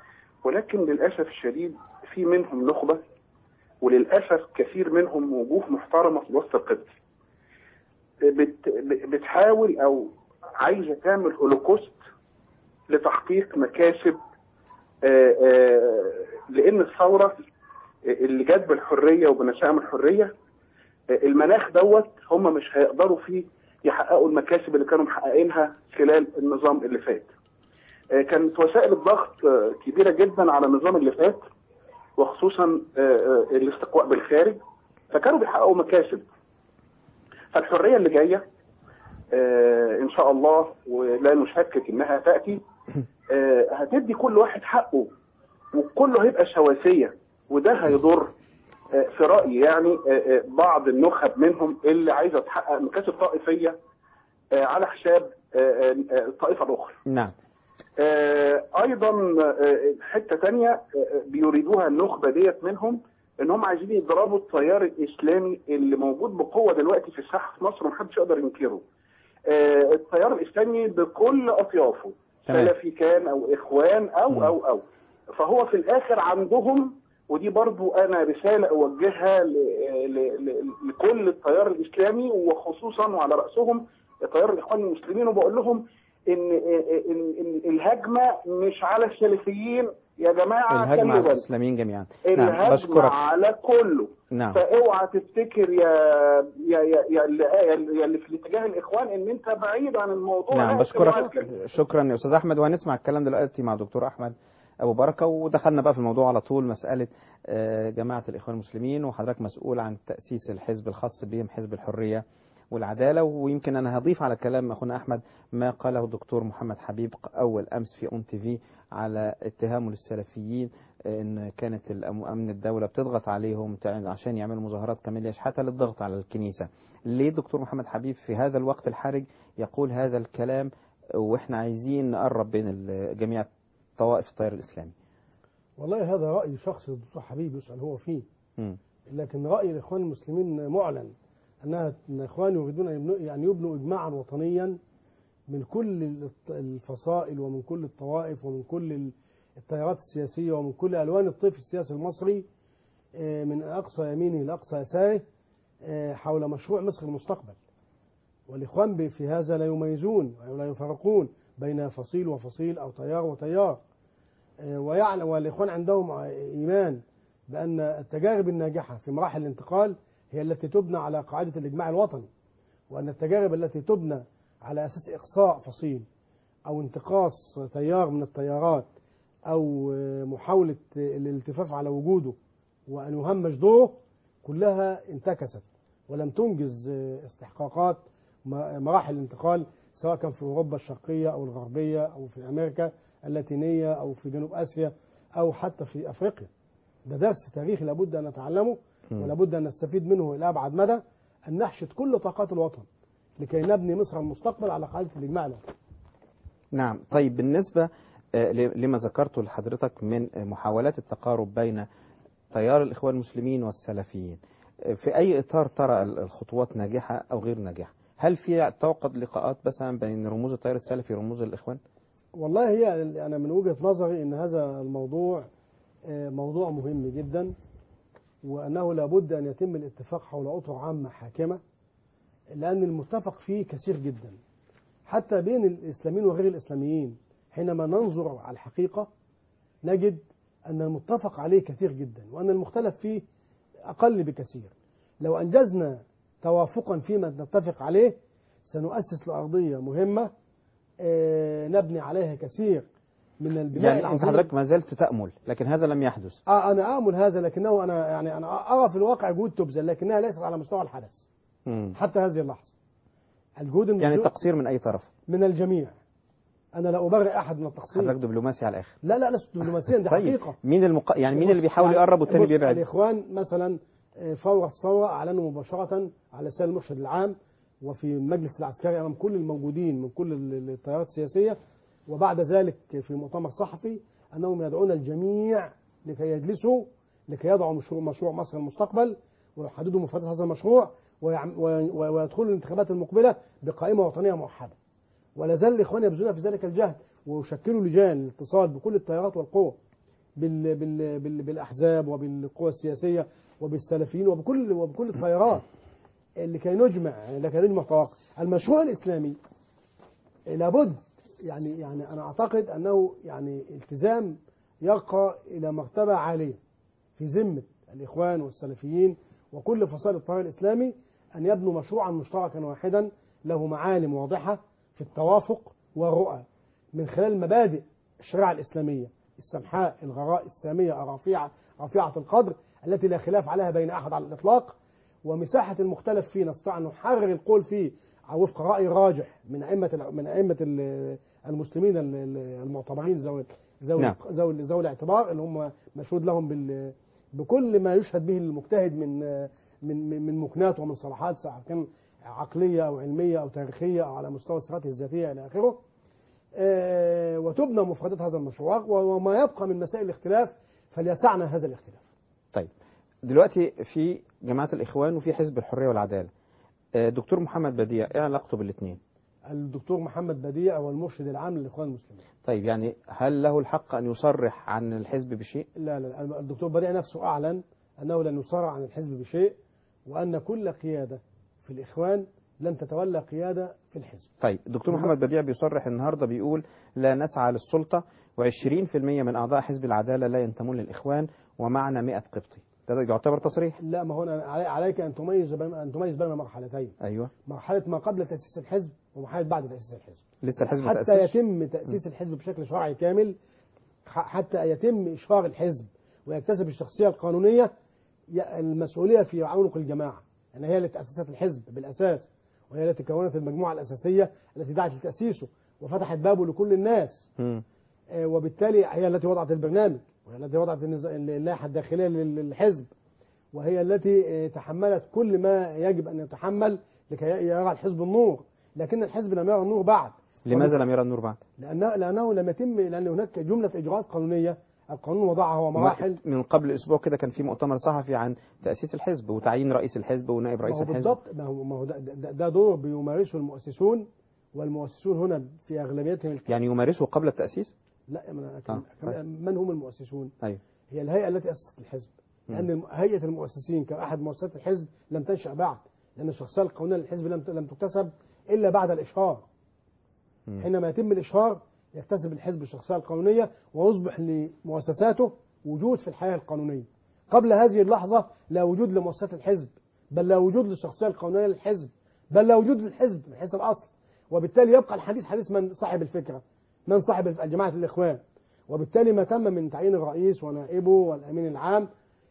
ولكن للأسف الشديد في منهم نخبة وللأسف كثير منهم وجوه محترمة في الوسط القبطي بت بتحاول أو عايزة تعمل هولوكوست لتحقيق مكاسب آه، آه، لأن الثورة اللي جت بالحرية وبنسائم الحرية المناخ دوت هم مش هيقدروا فيه يحققوا المكاسب اللي كانوا محققينها خلال النظام اللي فات آه، كانت وسائل الضغط آه، كبيره جدا على النظام اللي فات وخصوصا آه، آه، الاستقواء بالخارج فكانوا بيحققوا مكاسب فالحريه اللي جايه آه، ان شاء الله ولا نشكك انها تاتي آه، هتدي كل واحد حقه وكله هيبقى سواسيه وده هيضر آه، في رايي يعني آه، آه، بعض النخب منهم اللي عايزه تحقق مكاسب طائفيه آه، على حساب آه، آه، آه، الطائفه الاخرى نعم آه، ايضا آه، حته تانية آه، بيريدوها النخبه ديت منهم ان هم عايزين يضربوا التيار الاسلامي اللي موجود بقوه دلوقتي في الساحه في مصر ومحدش يقدر ينكره. آه، التيار الاسلامي بكل اطيافه تمام. سلفي كان او اخوان او او او فهو في الاخر عندهم ودي برضو انا رساله اوجهها ل- ل- ل- لكل التيار الاسلامي وخصوصا وعلى راسهم تيار الاخوان المسلمين وبقول لهم ان ان إن الهجمه مش على السلفيين يا جماعه الهجمة خلوا على بالكم. الإسلاميين جميعا نعم الهجمه بشكرك على كله نعم فاوعى تفتكر يا يا يا يا اللي, يا اللي في الاتجاه الاخوان ان انت بعيد عن الموضوع نعم لا، بشكرك اوعى شكرا يا استاذ احمد وهنسمع الكلام دلوقتي مع دكتور احمد ابو بركه ودخلنا بقى في الموضوع على طول مساله آه، جماعه الاخوان المسلمين وحضرتك مسؤول عن تاسيس الحزب الخاص بهم حزب الحريه والعداله ويمكن انا هضيف على كلام اخونا احمد ما قاله الدكتور محمد حبيب اول امس في اون تي في على اتهامه للسلفيين ان كانت الأم- امن الدوله بتضغط عليهم تع- عشان يعملوا مظاهرات كامله حتى للضغط على الكنيسه ليه الدكتور محمد حبيب في هذا الوقت الحرج يقول هذا الكلام واحنا عايزين نقرب بين ال- جميع طوائف التيار الاسلامي والله هذا رأي شخصي الدكتور حبيب يسأل هو فيه مم. لكن رأي الإخوان المسلمين معلن أنها أن الإخوان يريدون أن يبنوا, يعني يبنوا إجماعا وطنيا من كل الط- الفصائل ومن كل الطوائف ومن كل ال- التيارات السياسية ومن كل ألوان الطيف السياسي المصري آه، من أقصى يمينه لأقصى يساره آه، حول مشروع مصر المستقبل والإخوان ب- في هذا لا يميزون ولا يفرقون بين فصيل وفصيل أو تيار وتيار آه، ويعلم والإخوان عندهم إيمان بأن التجارب الناجحة في مراحل الانتقال هي التي تبنى على قاعدة الإجماع الوطني وأن التجارب التي تبنى على أساس إقصاء فصيل أو انتقاص تيار من التيارات أو آه، محاولة آه، الالتفاف على وجوده وأن يهمش دوره كلها انتكست ولم تنجز آه، استحقاقات م- مراحل الانتقال سواء كان في أوروبا الشرقية أو الغربية أو في أمريكا اللاتينية أو في جنوب آسيا أو حتى في أفريقيا ده درس تاريخي لابد أن نتعلمه مم. ولابد أن نستفيد منه إلى أبعد مدى أن نحشد كل طاقات الوطن لكي نبني مصر المستقبل على قاعدة الإجماع الوطني نعم طيب بالنسبة آه، ل- لما ذكرته لحضرتك من آه، محاولات التقارب بين تيار الإخوان المسلمين والسلفيين آه، في أي إطار ترى ال- الخطوات ناجحة أو غير ناجحة هل في توقد لقاءات مثلا بين رموز التيار السلفي ورموز الإخوان والله هي أنا من وجهة نظري أن هذا الموضوع آه، موضوع مهم جدا وأنه لابد أن يتم الاتفاق حول أطر عامة حاكمة لأن المتفق فيه كثير جدا حتى بين الإسلاميين وغير الإسلاميين حينما ننظر على الحقيقة نجد أن المتفق عليه كثير جدا وأن المختلف فيه أقل بكثير لو أنجزنا توافقا فيما نتفق عليه سنؤسس لأرضية مهمة آه، نبني عليها كثير من البناء يعني أنت العظيم. حضرتك ما زلت تأمل لكن هذا لم يحدث آه أنا آمل هذا لكنه أنا يعني أنا أرى في الواقع جهود تبذل لكنها ليست على مستوى الحدث مم. حتى هذه اللحظة الجهود يعني المبذولة التقصير من أي طرف من الجميع أنا لا أبرئ أحد من التقصير حضرتك دبلوماسي على الآخر لا لا لست دبلوماسيا دي طيب حقيقة مين المق... يعني مين اللي بيحاول يقرب والتاني بص، بيبعد الإخوان مثلا آه، فور الثورة أعلنوا مباشرة على لسان المرشد العام وفي المجلس العسكري أمام كل الموجودين من كل ال- التيارات السياسية وبعد ذلك في مؤتمر صحفي أنهم يدعون الجميع لكي يجلسوا لكي يضعوا مشروع, مشروع مصر المستقبل ويحددوا مفردات هذا المشروع ويعم- وي- وي- ويدخلوا الانتخابات المقبلة بقائمة وطنية موحدة ولا زال الإخوان يبذلون في ذلك الجهد ويشكلوا لجان الاتصال بكل التيارات والقوى بال بال بال بالأحزاب وبالقوى السياسية وبالسلفيين وبكل وبكل التيارات لكي نجمع لكي نجمع طواقم المشروع الإسلامي لابد يعني يعني أنا أعتقد أنه يعني التزام يرقى إلى مرتبة عالية في ذمة الإخوان والسلفيين وكل فصائل التيار الإسلامي أن يبنوا مشروعا مشتركا واحدا له معالم واضحة في التوافق والرؤى من خلال مبادئ الشريعة الإسلامية السمحاء الغراء السامية الرفيعة رفيعة القدر التي لا خلاف عليها بين أحد على الإطلاق ومساحة المختلف فيه نستطيع أن نحرر القول فيه وفق رأي راجح من أئمة من أئمة ال- المسلمين ال- ال- المعتبرين ذوي ذوي نعم. ذوي ذوي الاعتبار اللي هم مشهود لهم بال بكل ما يشهد به المجتهد من من من من مكنات ومن صلاحات سواء كان عقليه او علميه او تاريخيه او على مستوى صفاته الذاتيه الى اخره. آه، وتبنى مفردات هذا المشروع وما يبقى من مسائل الاختلاف فليسعنا هذا الاختلاف. طيب دلوقتي في جماعة الإخوان وفي حزب الحرية والعدالة آه، دكتور محمد بديع إيه علاقته بالاثنين الدكتور محمد بديع هو المرشد العام للاخوان المسلمين. طيب يعني هل له الحق أن يصرح عن الحزب بشيء لا لا الدكتور بديع نفسه اعلن انه لن يصارع عن الحزب بشيء وان كل قياده في الاخوان لن تتولى قياده في الحزب. طيب دكتور محمد بديع بيصرح النهارده بيقول لا نسعى للسلطة و20% من أعضاء حزب العدالة لا ينتمون للإخوان ومعنا 100 قبطي ده يعتبر تصريح لا ما هو أنا علي- عليك ان تميز بين ان تميز بين مرحلتين أيوه مرحله ما قبل تاسيس الحزب ومرحله بعد تاسيس الحزب لسه الحزب ما حتى تأسسش؟ يتم تاسيس الحزب بشكل شرعي كامل ح- حتى يتم اشهار الحزب ويكتسب الشخصيه القانونيه ي- المسؤوليه في عنق الجماعه يعني هي التي اسست الحزب بالاساس وهي التي كونت المجموعه الاساسيه التي دعت لتاسيسه وفتحت بابه لكل الناس مم. آه، وبالتالي هي التي وضعت البرنامج وهي التي وضعت النز- اللائحة الداخلية لل- للحزب وهي التي آه، تحملت كل ما يجب أن يتحمل لكي يرى الحزب النور لكن الحزب لم يرى النور بعد لماذا لم يرى النور بعد لأنه, لأنه لم يتم لأن هناك جملة إجراءات قانونية القانون وضعها ومراحل من قبل أسبوع كده كان في مؤتمر صحفي عن تأسيس الحزب وتعيين رئيس الحزب ونائب ما رئيس هو الحزب بالضبط ما هو, ما هو ده, ده, ده دور بيمارسه المؤسسون والمؤسسون هنا في أغلبيتهم الك- يعني يمارسه قبل التأسيس لا من, آه، طيب. من هم المؤسسون أيوه هي الهيئة التي أسست الحزب مم. لأن الم- هيئة المؤسسين كأحد مؤسسات الحزب لم تنشأ بعد لأن الشخصية القانونية للحزب لم لم تكتسب إلا بعد الإشهار مم. حينما يتم الإشهار يكتسب الحزب الشخصية القانونية ويصبح لمؤسساته وجود في الحياة القانونية قبل هذه اللحظة لا وجود لمؤسسات الحزب بل لا وجود للشخصية القانونية للحزب بل لا وجود للحزب من حيث الأصل وبالتالي يبقى الحديث حديث من صاحب الفكرة من صاحب الف- جماعة الإخوان وبالتالي ما تم من تعيين الرئيس ونائبه والأمين العام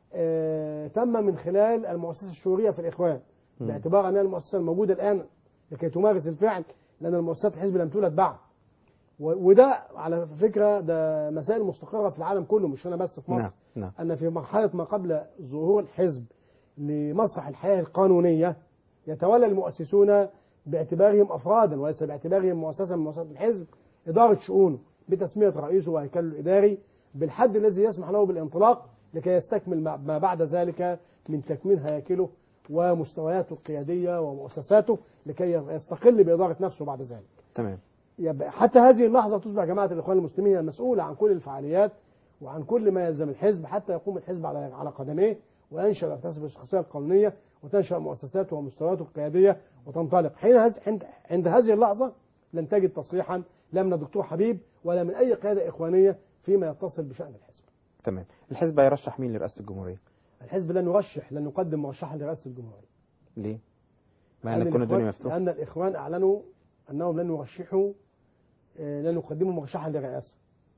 آه، تم من خلال المؤسسة الشورية في الإخوان مم. باعتبار أنها المؤسسة الموجودة الآن لكي تمارس الفعل لأن المؤسسات الحزب لم تولد بعد و- وده على فكرة ده مسائل مستقرة في العالم كله مش هنا بس في مصر نعم نعم أن في مرحلة ما قبل ظهور الحزب لمسرح الحياة القانونية يتولى المؤسسون باعتبارهم أفرادا وليس باعتبارهم مؤسسة من مؤسسات الحزب إدارة شؤونه بتسمية رئيسه وهيكله الإداري بالحد الذي يسمح له بالانطلاق لكي يستكمل ما ما بعد ذلك من تكوين هياكله ومستوياته القيادية ومؤسساته لكي يستقل بإدارة نفسه بعد ذلك تمام يبقى حتى هذه اللحظة تصبح جماعة الإخوان المسلمين هي المسؤولة عن كل الفعاليات وعن كل ما يلزم الحزب حتى يقوم الحزب على على قدميه وينشأ ويكتسب الشخصية القانونية وتنشأ مؤسساته ومستوياته القيادية وتنطلق حين هز- عند عند هذه اللحظة لن تجد تصريحا لا من الدكتور حبيب ولا من أي قيادة إخوانية فيما يتصل بشأن الحزب تمام الحزب هيرشح مين لرئاسة الجمهورية الحزب لن يرشح لن يقدم مرشحا لرئاسة الجمهورية ليه مع لأن أن تكون الدنيا الإخوان- مفتوحة لأن الإخوان أعلنوا أنهم لن يرشحوا آه، لن يقدموا مرشحا للرئاسة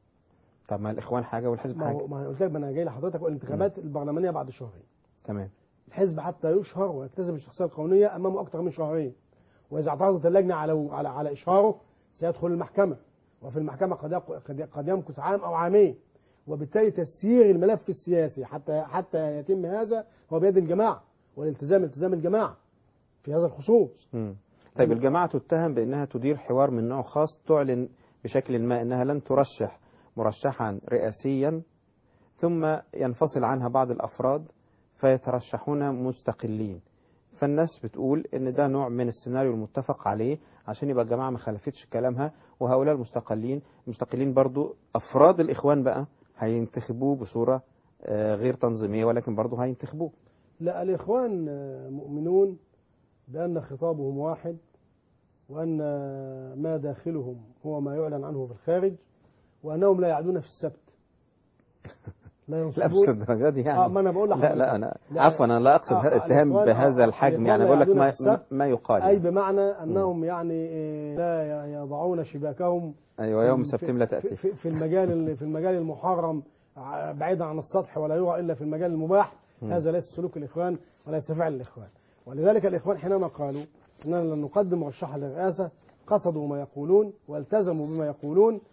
طب ما الإخوان حاجة والحزب ما هو حاجة ما أنا قلت لك ما انا جاي لحضرتك الانتخابات البرلمانيه بعد شهرين تمام الحزب حتى يشهر ويكتسب الشخصيه القانونيه امامه اكثر من شهرين واذا اعترضت اللجنه على على على اشهاره سيدخل المحكمه وفي المحكمه قد يق- قد قد يمكث عام او عامين وبالتالي تسيير الملف السياسي حتى حتى يتم هذا هو بيد الجماعه والالتزام التزام الجماعه في هذا الخصوص مم. طيب الجماعة تتهم بأنها تدير حوار من نوع خاص تعلن بشكل ما أنها لن ترشح مرشحا رئاسيا ثم ينفصل عنها بعض الأفراد فيترشحون مستقلين فالناس بتقول ان ده نوع من السيناريو المتفق عليه عشان يبقى الجماعه ما خالفتش كلامها وهؤلاء المستقلين المستقلين برضو افراد الاخوان بقى هينتخبوه بصوره آه، غير تنظيميه ولكن برضو هينتخبوه لا الإخوان آه، مؤمنون بأن خطابهم واحد وأن ما داخلهم هو ما يعلن عنه في الخارج وأنهم لا يعدون في السبت لا لا ينصبون مش الدرجه دي يعني اه ما انا بقول لا لحضرتك لا انا لا، عفوا انا لا اقصد آه، هذا آه، الاتهام الإخوان- بهذا آه، الحجم الإخوان يعني لا بقول لك يعدون ما في السبت. ما يقال اي يعني. بمعنى انهم يعني إيه، لا ي- يضعون شباكهم ايوه يوم في- سبتهم لا في, تاتي في, في المجال ال- في المجال المحرم ع- بعيدا عن السطح ولا يرى الا في المجال المباح مم. هذا ليس سلوك الاخوان وليس فعل الاخوان ولذلك الاخوان حينما قالوا اننا لن نقدم مرشحا للرئاسه قصدوا ما يقولون والتزموا بما يقولون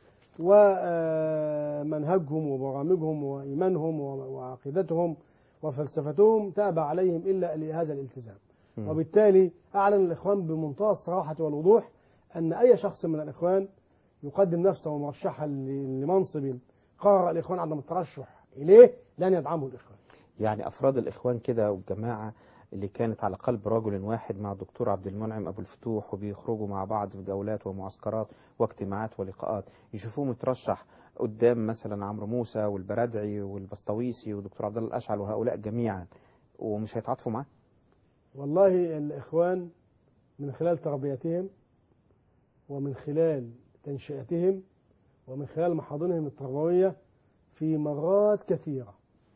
ومنهجهم وبرامجهم وايمانهم و- وعقيدتهم وفلسفتهم تابع عليهم الا هذا الالتزام مم. وبالتالي أعلن الإخوان بمنتهى الصراحة والوضوح أن أي شخص من الإخوان يقدم نفسه مرشحا ل- لمنصب قرر الإخوان عدم الترشح إليه لن يدعمه الإخوان يعني افراد الاخوان كده والجماعه اللي كانت على قلب رجل واحد مع الدكتور عبد المنعم ابو الفتوح وبيخرجوا مع بعض في جولات ومعسكرات واجتماعات ولقاءات يشوفوه مترشح قدام مثلا عمرو موسى والبرادعي والبسطويسي ودكتور عبد الله الاشعل وهؤلاء جميعا ومش هيتعاطفوا معاه والله الإخوان من خلال تربيتهم ومن خلال تنشئتهم ومن خلال محاضنهم التربوية في مرات كثيرة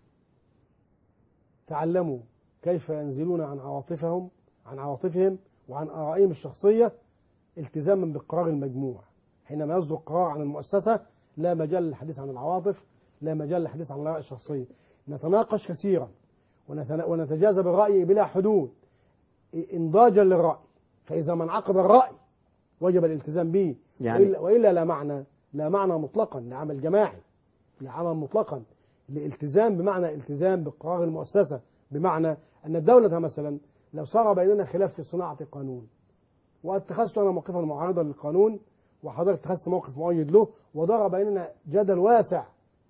تعلموا كيف ينزلون عن عواطفهم عن عواطفهم وعن آرائهم الشخصية التزاما بقرار المجموع حينما يصدر قرار عن المؤسسة لا مجال للحديث عن العواطف لا مجال للحديث عن الآراء الشخصية نتناقش كثيرا ونتنا- ونتجاذب الرأي بلا حدود انضاجا للرأي فإذا ما انعقد الرأي وجب الالتزام به يعني- وإلا, وإلا لا معنى لا معنى مطلقا لعمل جماعي لعمل مطلقا لالتزام بمعنى التزام بقرار المؤسسة بمعنى أن الدولة مثلا لو صار بيننا خلاف في صناعة قانون واتخذت أنا موقفا معارضا للقانون وحضرتك اتخذت موقف مؤيد له ودار بيننا جدل واسع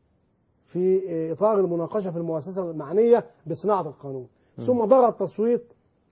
في إطار المناقشة في المؤسسة المعنية بصناعة القانون ثم دار التصويت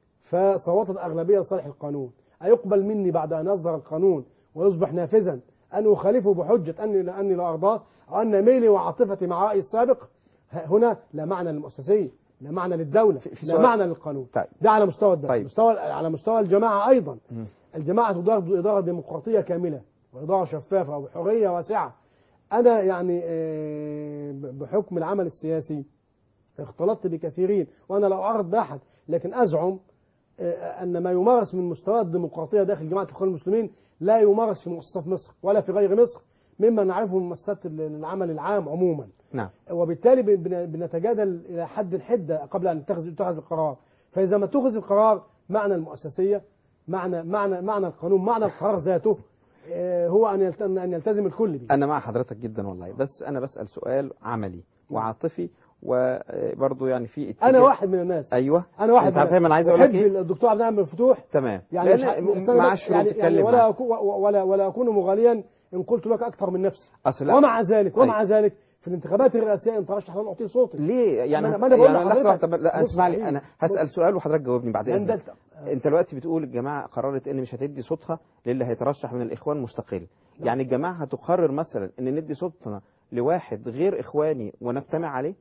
فصوتت أغلبية لصالح القانون أيقبل مني بعد أن يصدر القانون ويصبح نافذا أن أخالفه بحجة أني أني لا أرضاه أو أن ميلي وعاطفتي مع رأيي السابق ه- هنا لا معنى للمؤسسية لا معنى للدولة في لا سؤال- معنى للقانون طيب. ده على مستوى الدولة طيب. مستوى على مستوى الجماعة أيضا مم. الجماعة تدار إدارة ديمقراطية كاملة وإدارة شفافة وبحرية واسعة أنا يعني آه، بحكم العمل السياسي اختلطت بكثيرين وأنا لا أعرض بأحد لكن أزعم آه، أن ما يمارس من مستوى الديمقراطية داخل جماعة الإخوان المسلمين لا يمارس في مؤسسات مصر ولا في غير مصر مما نعرفه من مؤسسات العمل العام عموما نعم وبالتالي بن- بن- بنتجادل الى حد الحده قبل ان يتخذ يتخذ القرار فاذا ما اتخذ القرار معنى المؤسسيه معنى معنى معنى القانون معنى القرار ذاته آه، هو ان يلت- ان يلتزم الكل به انا مع حضرتك جدا والله بس انا بسال سؤال عملي وعاطفي وبرضه يعني في اتجاه انا واحد من الناس ايوه انا واحد انت من فاهم انا عايز اقول أحب لك ايه الدكتور عبد المنعم الفتوح تمام يعني مش لأن أنا مع بس- الشروط يعني, يعني تتكلم ولا معاه. أكون ولا ولا اكون مغاليا ان قلت لك اكثر من نفسي أصل لا. ومع ذلك ومع أيوة. ذلك في الانتخابات الرئاسيه ان ترشح لن اعطيه صوتي ليه يعني ما أنا- ما أنا بقول يعني لحضرتك. لحظه واحدة، لا بص اسمع لي حبيبي، انا هسال بص. سؤال وحضرتك جاوبني بعد لأن ده اذنك انت دلوقتي بتقول الجماعه قررت ان مش هتدي صوتها للي هيترشح من الاخوان مستقل يعني الجماعه هتقرر مثلا ان ندي صوتنا لواحد غير اخواني ونجتمع عليه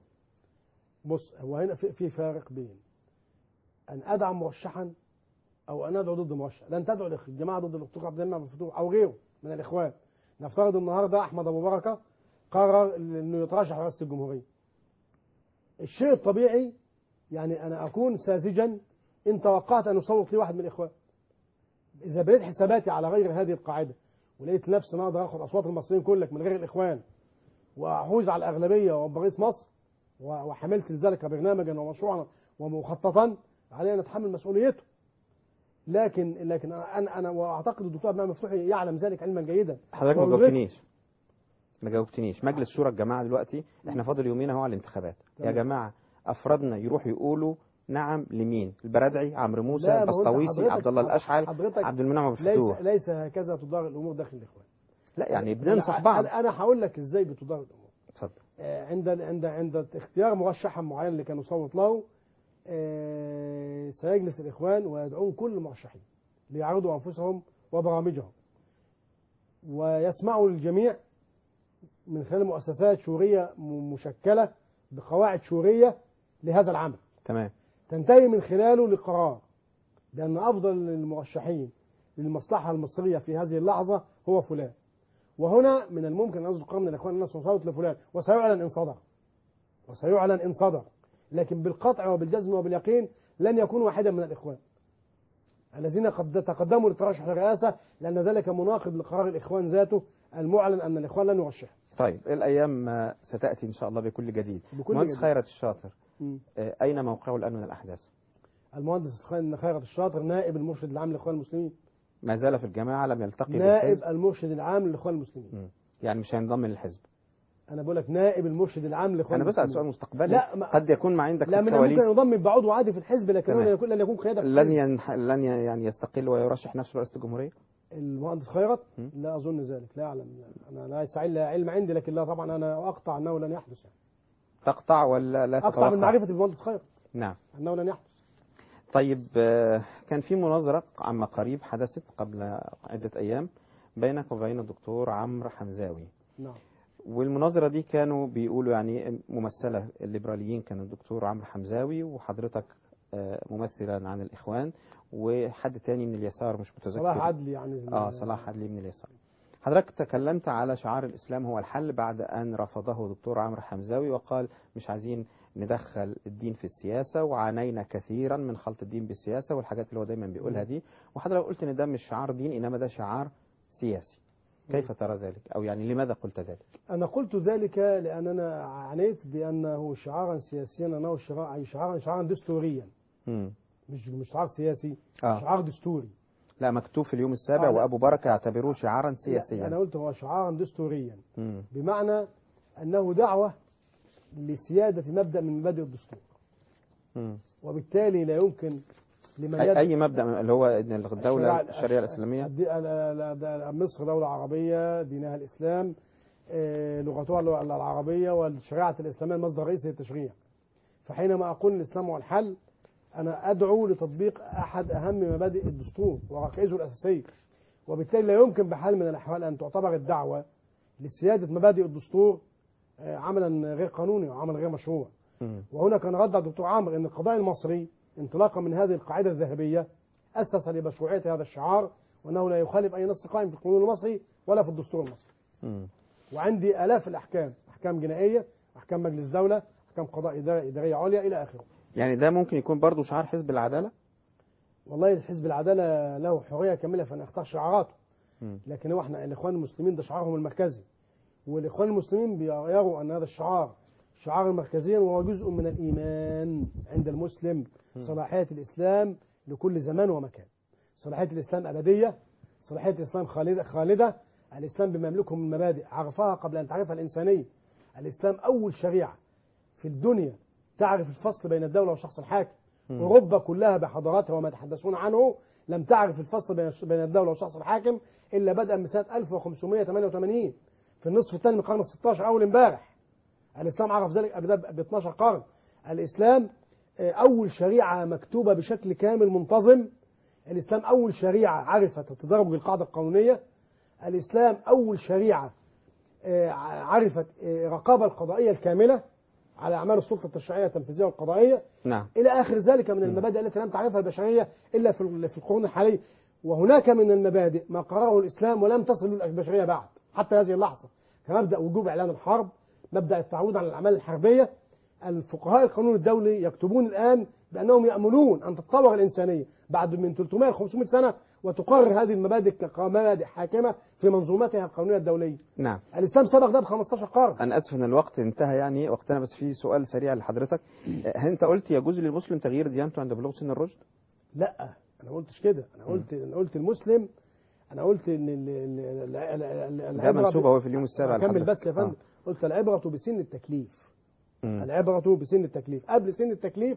بص هو هنا في, في فارق بين ان ادعم مرشحا او ان ادعو ضد مرشح لن تدعو الإخ- الجماعه ضد الدكتور عبد المنعم الفتوح او غيره من الاخوان نفترض النهارده احمد ابو بركه قرر انه يترشح لرئاسه الجمهوريه الشيء الطبيعي يعني انا اكون ساذجا ان توقعت ان يصوت لي واحد من الاخوان اذا بنيت حساباتي على غير هذه القاعده ولقيت نفسي أنا اقدر اخد اصوات المصريين كلك من غير الاخوان واحوز على الاغلبيه وابقى رئيس مصر و- وحملت لذلك برنامجا ومشروعا ومخططا علينا ان نتحمل مسؤوليته لكن لكن انا انا, أنا واعتقد الدكتور عبد المنعم مفتوحي يعلم ذلك علما جيدا حضرتك ما ويدرك- جاوبتنيش ما جاوبتنيش مجلس شورى الجماعه دلوقتي احنا فاضل يومين اهو على الانتخابات يا تمام. جماعه افرادنا يروحوا يقولوا نعم لمين البرادعي عمرو موسى لا، ما هو أنت البسطويسي حضرتك- عبد الله الاشعل حضرتك عبد المنعم أبو ليس الفتوح ليس هكذا تدار الامور داخل الاخوان لا يعني بننصح أنا- بعض انا أنا هقول لك ازاي بتدار الامور اتفضل آه، عند عند عند اختيار مرشحا معين اللي كان يصوت له آه، سيجلس الاخوان ويدعون كل المرشحين ليعرضوا انفسهم وبرامجهم ويسمعوا للجميع من خلال مؤسسات شوريه م- مشكله بقواعد شوريه لهذا العمل تمام تنتهي من خلاله لقرار بأن أفضل المرشحين للمصلحة المصرية في هذه اللحظة هو فلان وهنا من الممكن أن يصدق من الإخوان أن سنصوت لفلان وسيعلن إن صدر وسيعلن إن صدر لكن بالقطع وبالجزم وباليقين لن يكون واحدا من الإخوان الذين قد تقدموا للترشح للرئاسة لأن ذلك مناقض لقرار الإخوان ذاته المعلن أن الإخوان لن يرشح طيب الأيام آه، ستأتي إن شاء الله بكل جديد بكل مهندس جديد. خيرت الشاطر مم. آه، أين موقعه الآن من الأحداث المهندس خان- خيرت الشاطر نائب المرشد العام للإخوان المسلمين ما زال في الجماعة لم يلتقي نائب بالحزب المرشد العام للإخوان المسلمين مم. يعني مش هينضم للحزب أنا بقول لك نائب المرشد العام للإخوان أنا بسأل المسلمين سؤال مستقبلي لا ما قد يكون ما عندك لا في من الممكن الكواليس ينضم بعضو عادي في الحزب لكن هو تمام. لن يكون لن يكون قيادة في لن الحزب. ينح... لن ي- يعني يستقل ويرشح نفسه لرئاسة الجمهورية المهندس خيرت لا أظن ذلك لا أعلم أنا لا يستعيل لا علم عندي لكن لا طبعا أنا أقطع أنه لن يحدث يعني. تقطع ولا لا أقطع تتوقع من معرفة المهندس خيرت نعم أنه لن يحدث طيب آه، كان في مناظرة عما قريب حدثت قبل عدة أيام بينك وبين الدكتور عمرو حمزاوي نعم والمناظرة دي كانوا بيقولوا يعني ممثلة الليبراليين كان الدكتور عمرو حمزاوي وحضرتك آه، ممثلا عن الإخوان وحد تاني من اليسار مش متذكر صلاح عدلي يعني اه صلاح عدلي من اليسار حضرتك تكلمت على شعار الإسلام هو الحل بعد أن رفضه دكتور عمرو حمزاوي وقال مش عايزين ندخل الدين في السياسة وعانينا كثيرا من خلط الدين بالسياسة والحاجات اللي هو دايما بيقولها دي وحضرتك قلت ان ده مش شعار دين انما ده شعار سياسي كيف ترى ذلك او يعني لماذا قلت ذلك أنا قلت ذلك لأننا عنيت بأنه شعارا سياسيا أنه شعار- شعارا شعارا دستوريا مم. مش مش شعار سياسي آه. شعار دستوري لا مكتوب في اليوم السابع آه، لا. وابو بركة يعتبروه شعارا لا، سياسيا أنا قلت هو شعارا دستوريا مم. بمعنى أنه دعوة لسيادة مبدأ من مبادئ الدستور مم. وبالتالي لا يمكن لمن أي, يد- أي مبدأ من- اللي هو ان الدولة الشريعة- الشريعة الإسلامية الدي- لا- لا- لا- مصر دولة عربية دينها الإسلام آه، لغتها اللغة العربية والشريعة الإسلامية المصدر الرئيسي للتشريع فحينما أقول الإسلام هو الحل أنا أدعو لتطبيق أحد أهم مبادئ الدستور وركائزه الأساسية وبالتالي لا يمكن بحال من الأحوال أن تعتبر الدعوة لسيادة مبادئ الدستور آه، عملا غير قانوني وعملا غير مشروع مم. وهنا كان رد على الدكتور عمرو ان القضاء المصري انطلاقا من هذه القاعده الذهبيه اسس لمشروعيه هذا الشعار وانه لا يخالف اي نص قائم في القانون المصري ولا في الدستور المصري مم. وعندي الاف الاحكام احكام جنائيه احكام مجلس دوله احكام قضاء إدارة- اداريه عليا الى اخره يعني ده ممكن يكون برضو شعار حزب العدالة والله حزب العداله له حريه كامله في ان يختار شعاراته مم. لكن هو احنا الاخوان المسلمين ده شعارهم المركزي والاخوان المسلمين بيروا ان هذا الشعار شعارا مركزيا وهو جزء من الايمان عند المسلم صلاحيه الاسلام لكل زمان ومكان صلاحيه الاسلام ابديه صلاحيه الاسلام خالده خالده الاسلام بما يملكه من مبادئ عرفها قبل ان تعرفها الانسانيه الاسلام اول شريعه في الدنيا تعرف الفصل بين الدوله والشخص الحاكم مم. اوروبا كلها بحضاراتها وما يتحدثون عنه لم تعرف الفصل بين بين الدوله والشخص الحاكم الا بدءا من سنه 1588 في النصف الثاني من القرن ال 16 اول امبارح الاسلام عرف ذلك قبل ده ب 12 قرن الاسلام آه، اول شريعه مكتوبه بشكل كامل منتظم الاسلام اول شريعه عرفت التدرج القاعده القانونيه الاسلام اول شريعه آه، عرفت آه، الرقابه القضائيه الكامله على اعمال السلطه التشريعيه التنفيذيه والقضائيه نعم إلى آخر ذلك من المبادئ التي لم تعرفها البشرية إلا في ال- في القرون الحالية وهناك من المبادئ ما قرره الإسلام ولم تصل البشرية بعد حتى هذه اللحظة كمبدأ وجوب إعلان الحرب مبدأ التعويض عن الأعمال الحربية الفقهاء القانون الدولي يكتبون الآن بأنهم يأملون أن تتطور الإنسانية بعد من 300 ل 500 سنة وتقرر هذه المبادئ كمبادئ حاكمة في منظومتها القانونية الدولية نعم الإسلام سبق ده ب 15 قرن أنا آسف إن الوقت انتهى يعني وقتنا بس في سؤال سريع لحضرتك آه، أنت قلت يجوز للمسلم تغيير ديانته عند بلوغ سن الرشد لا انا ما قلتش كده انا قلت انا قلت المسلم انا قلت ان ال- ال- ال- ال- ال- ده العبرة منسوب ب- هو في اليوم السابع اكمل لحضرتك. بس يا فندم آه. قلت العبرة بسن التكليف مم. العبرة بسن التكليف قبل سن التكليف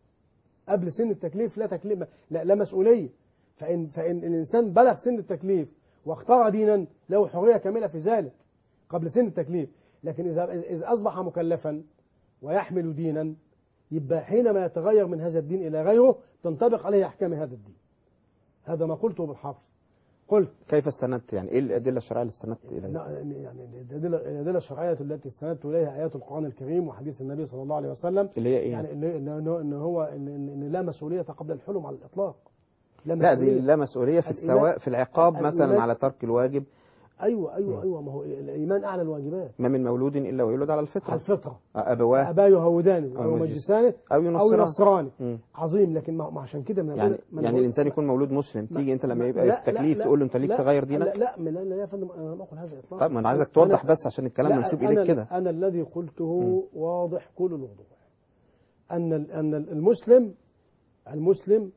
قبل سن التكليف لا تكليف لا, لا مسؤولية فإن فإن الإنسان بلغ سن التكليف واختار دينا له حرية كاملة في ذلك قبل سن التكليف لكن إذا إذا أصبح مكلفا ويحمل دينا يبقى حينما يتغير من هذا الدين إلى غيره تنطبق عليه أحكام هذا الدين هذا ما قلته بالحرف قلت كيف استندت يعني إيه الأدلة الشرعية اللي استندت إليها لا، يعني الأدلة الأدلة الشرعية التي استندت إليها آيات القرآن الكريم وحديث النبي صلى الله عليه وسلم اللي هي إيه يعني إن إن إن هو إن, إن, إن لا مسؤولية قبل الحلم على الإطلاق لا دي لا مسؤولية في الإيمان- الثواب في العقاب مثلا الإيمان- على ترك الواجب ايوه ايوه ايوه ما هو الايمان اعلى الواجبات ما من مولود الا ويولد على الفطره على الفطره ابواه اباه يهوداني أو او مجلس- مجلساني أو او ينصراني. ينصراني مم. عظيم لكن ما ما عشان كده من يعني من يعني الانسان يكون مولود مسلم تيجي انت لما يبقى في تكليف تقول له انت ليك تغير لا دينك لا لا, لا يا فندم انا ما اقول هذا اطلاقا طب ما انا عايزك أنا- توضح بس عشان الكلام لا، منسوب أنا- اليك كده انا الذي قلته واضح كل الوضوح ان ال- ان المسلم المسلم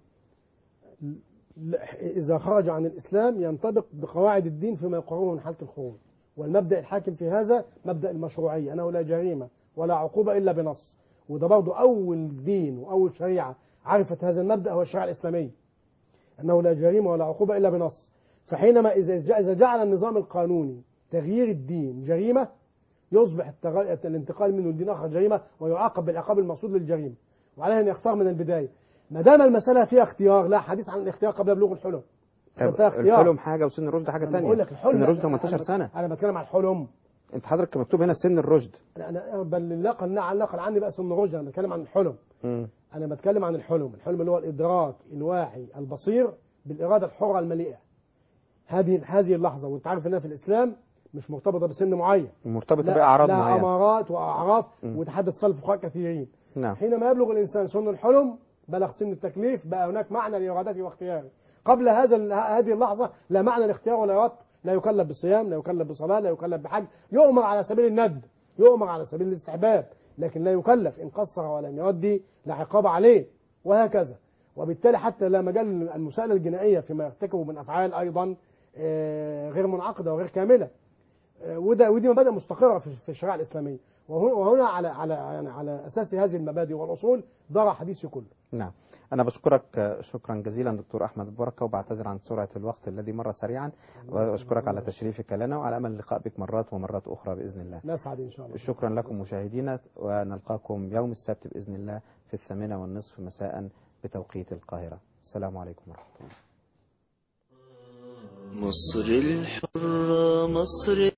ل- اذا خرج عن الاسلام ينطبق بقواعد الدين فيما يقرره من حاله الخروج والمبدا الحاكم في هذا مبدا المشروعيه انه لا جريمه ولا عقوبه الا بنص وده برضه اول دين واول شريعه عرفت هذا المبدا هو الشريعه الاسلاميه انه لا جريمه ولا عقوبه الا بنص فحينما اذا جا- اذا جعل النظام القانوني تغيير الدين جريمه يصبح التغ- الانتقال منه لدين اخر جريمه ويعاقب بالعقاب المقصود للجريمه وعليه ان يختار من البدايه ما دام المساله فيها اختيار لا حديث عن الاختيار قبل بلوغ الحلم طب فيها اختيار الحلم حاجه وسن الرشد حاجه أنا ثانيه بقول لك الحلم سن الرشد أنا- 18 أنا- سنه انا بتكلم عن الحلم انت حضرتك مكتوب هنا سن الرشد انا انا بل نقل نقل نقل عني بقى سن رشد انا بتكلم عن الحلم مم. انا بتكلم عن الحلم الحلم اللي هو الادراك الواعي البصير بالاراده الحره المليئه هذه هذه اللحظه وانت عارف انها في الاسلام مش مرتبطه بسن معين مرتبطه لا- باعراض لا معينه امارات واعراف مم. وتحدث فيها الفقهاء كثيرين نعم حينما يبلغ الانسان سن الحلم بلغ سن التكليف بقى هناك معنى لارادته واختياره قبل هذا ال- هذه اللحظه لا معنى لاختياره ولا ارادته لا يكلف بصيام لا يكلف بصلاه لا يكلف بحج يؤمر على سبيل الند يؤمر على سبيل الاستحباب لكن لا يكلف ان قصر ولم يؤدي لا عقاب عليه وهكذا وبالتالي حتى لا مجال المساءله الجنائيه فيما يرتكبه من افعال ايضا آه، غير منعقده وغير كامله آه، وده ودي مبادئ مستقره في في الشريعه الاسلاميه وهنا وهنا على على يعني على اساس هذه المبادئ والاصول دار حديثي كله نعم أنا بشكرك آه، شكرا جزيلا دكتور أحمد البركة وبعتذر عن سرعة الوقت الذي مر سريعا وأشكرك على تشريفك لنا وعلى أمل اللقاء بك مرات ومرات أخرى بإذن الله نسعد ان شاء الله شكرا لكم مشاهدينا ونلقاكم يوم السبت بإذن الله في الثامنة والنصف مساء بتوقيت القاهرة السلام عليكم ورحمة الله مصر الحرة مصر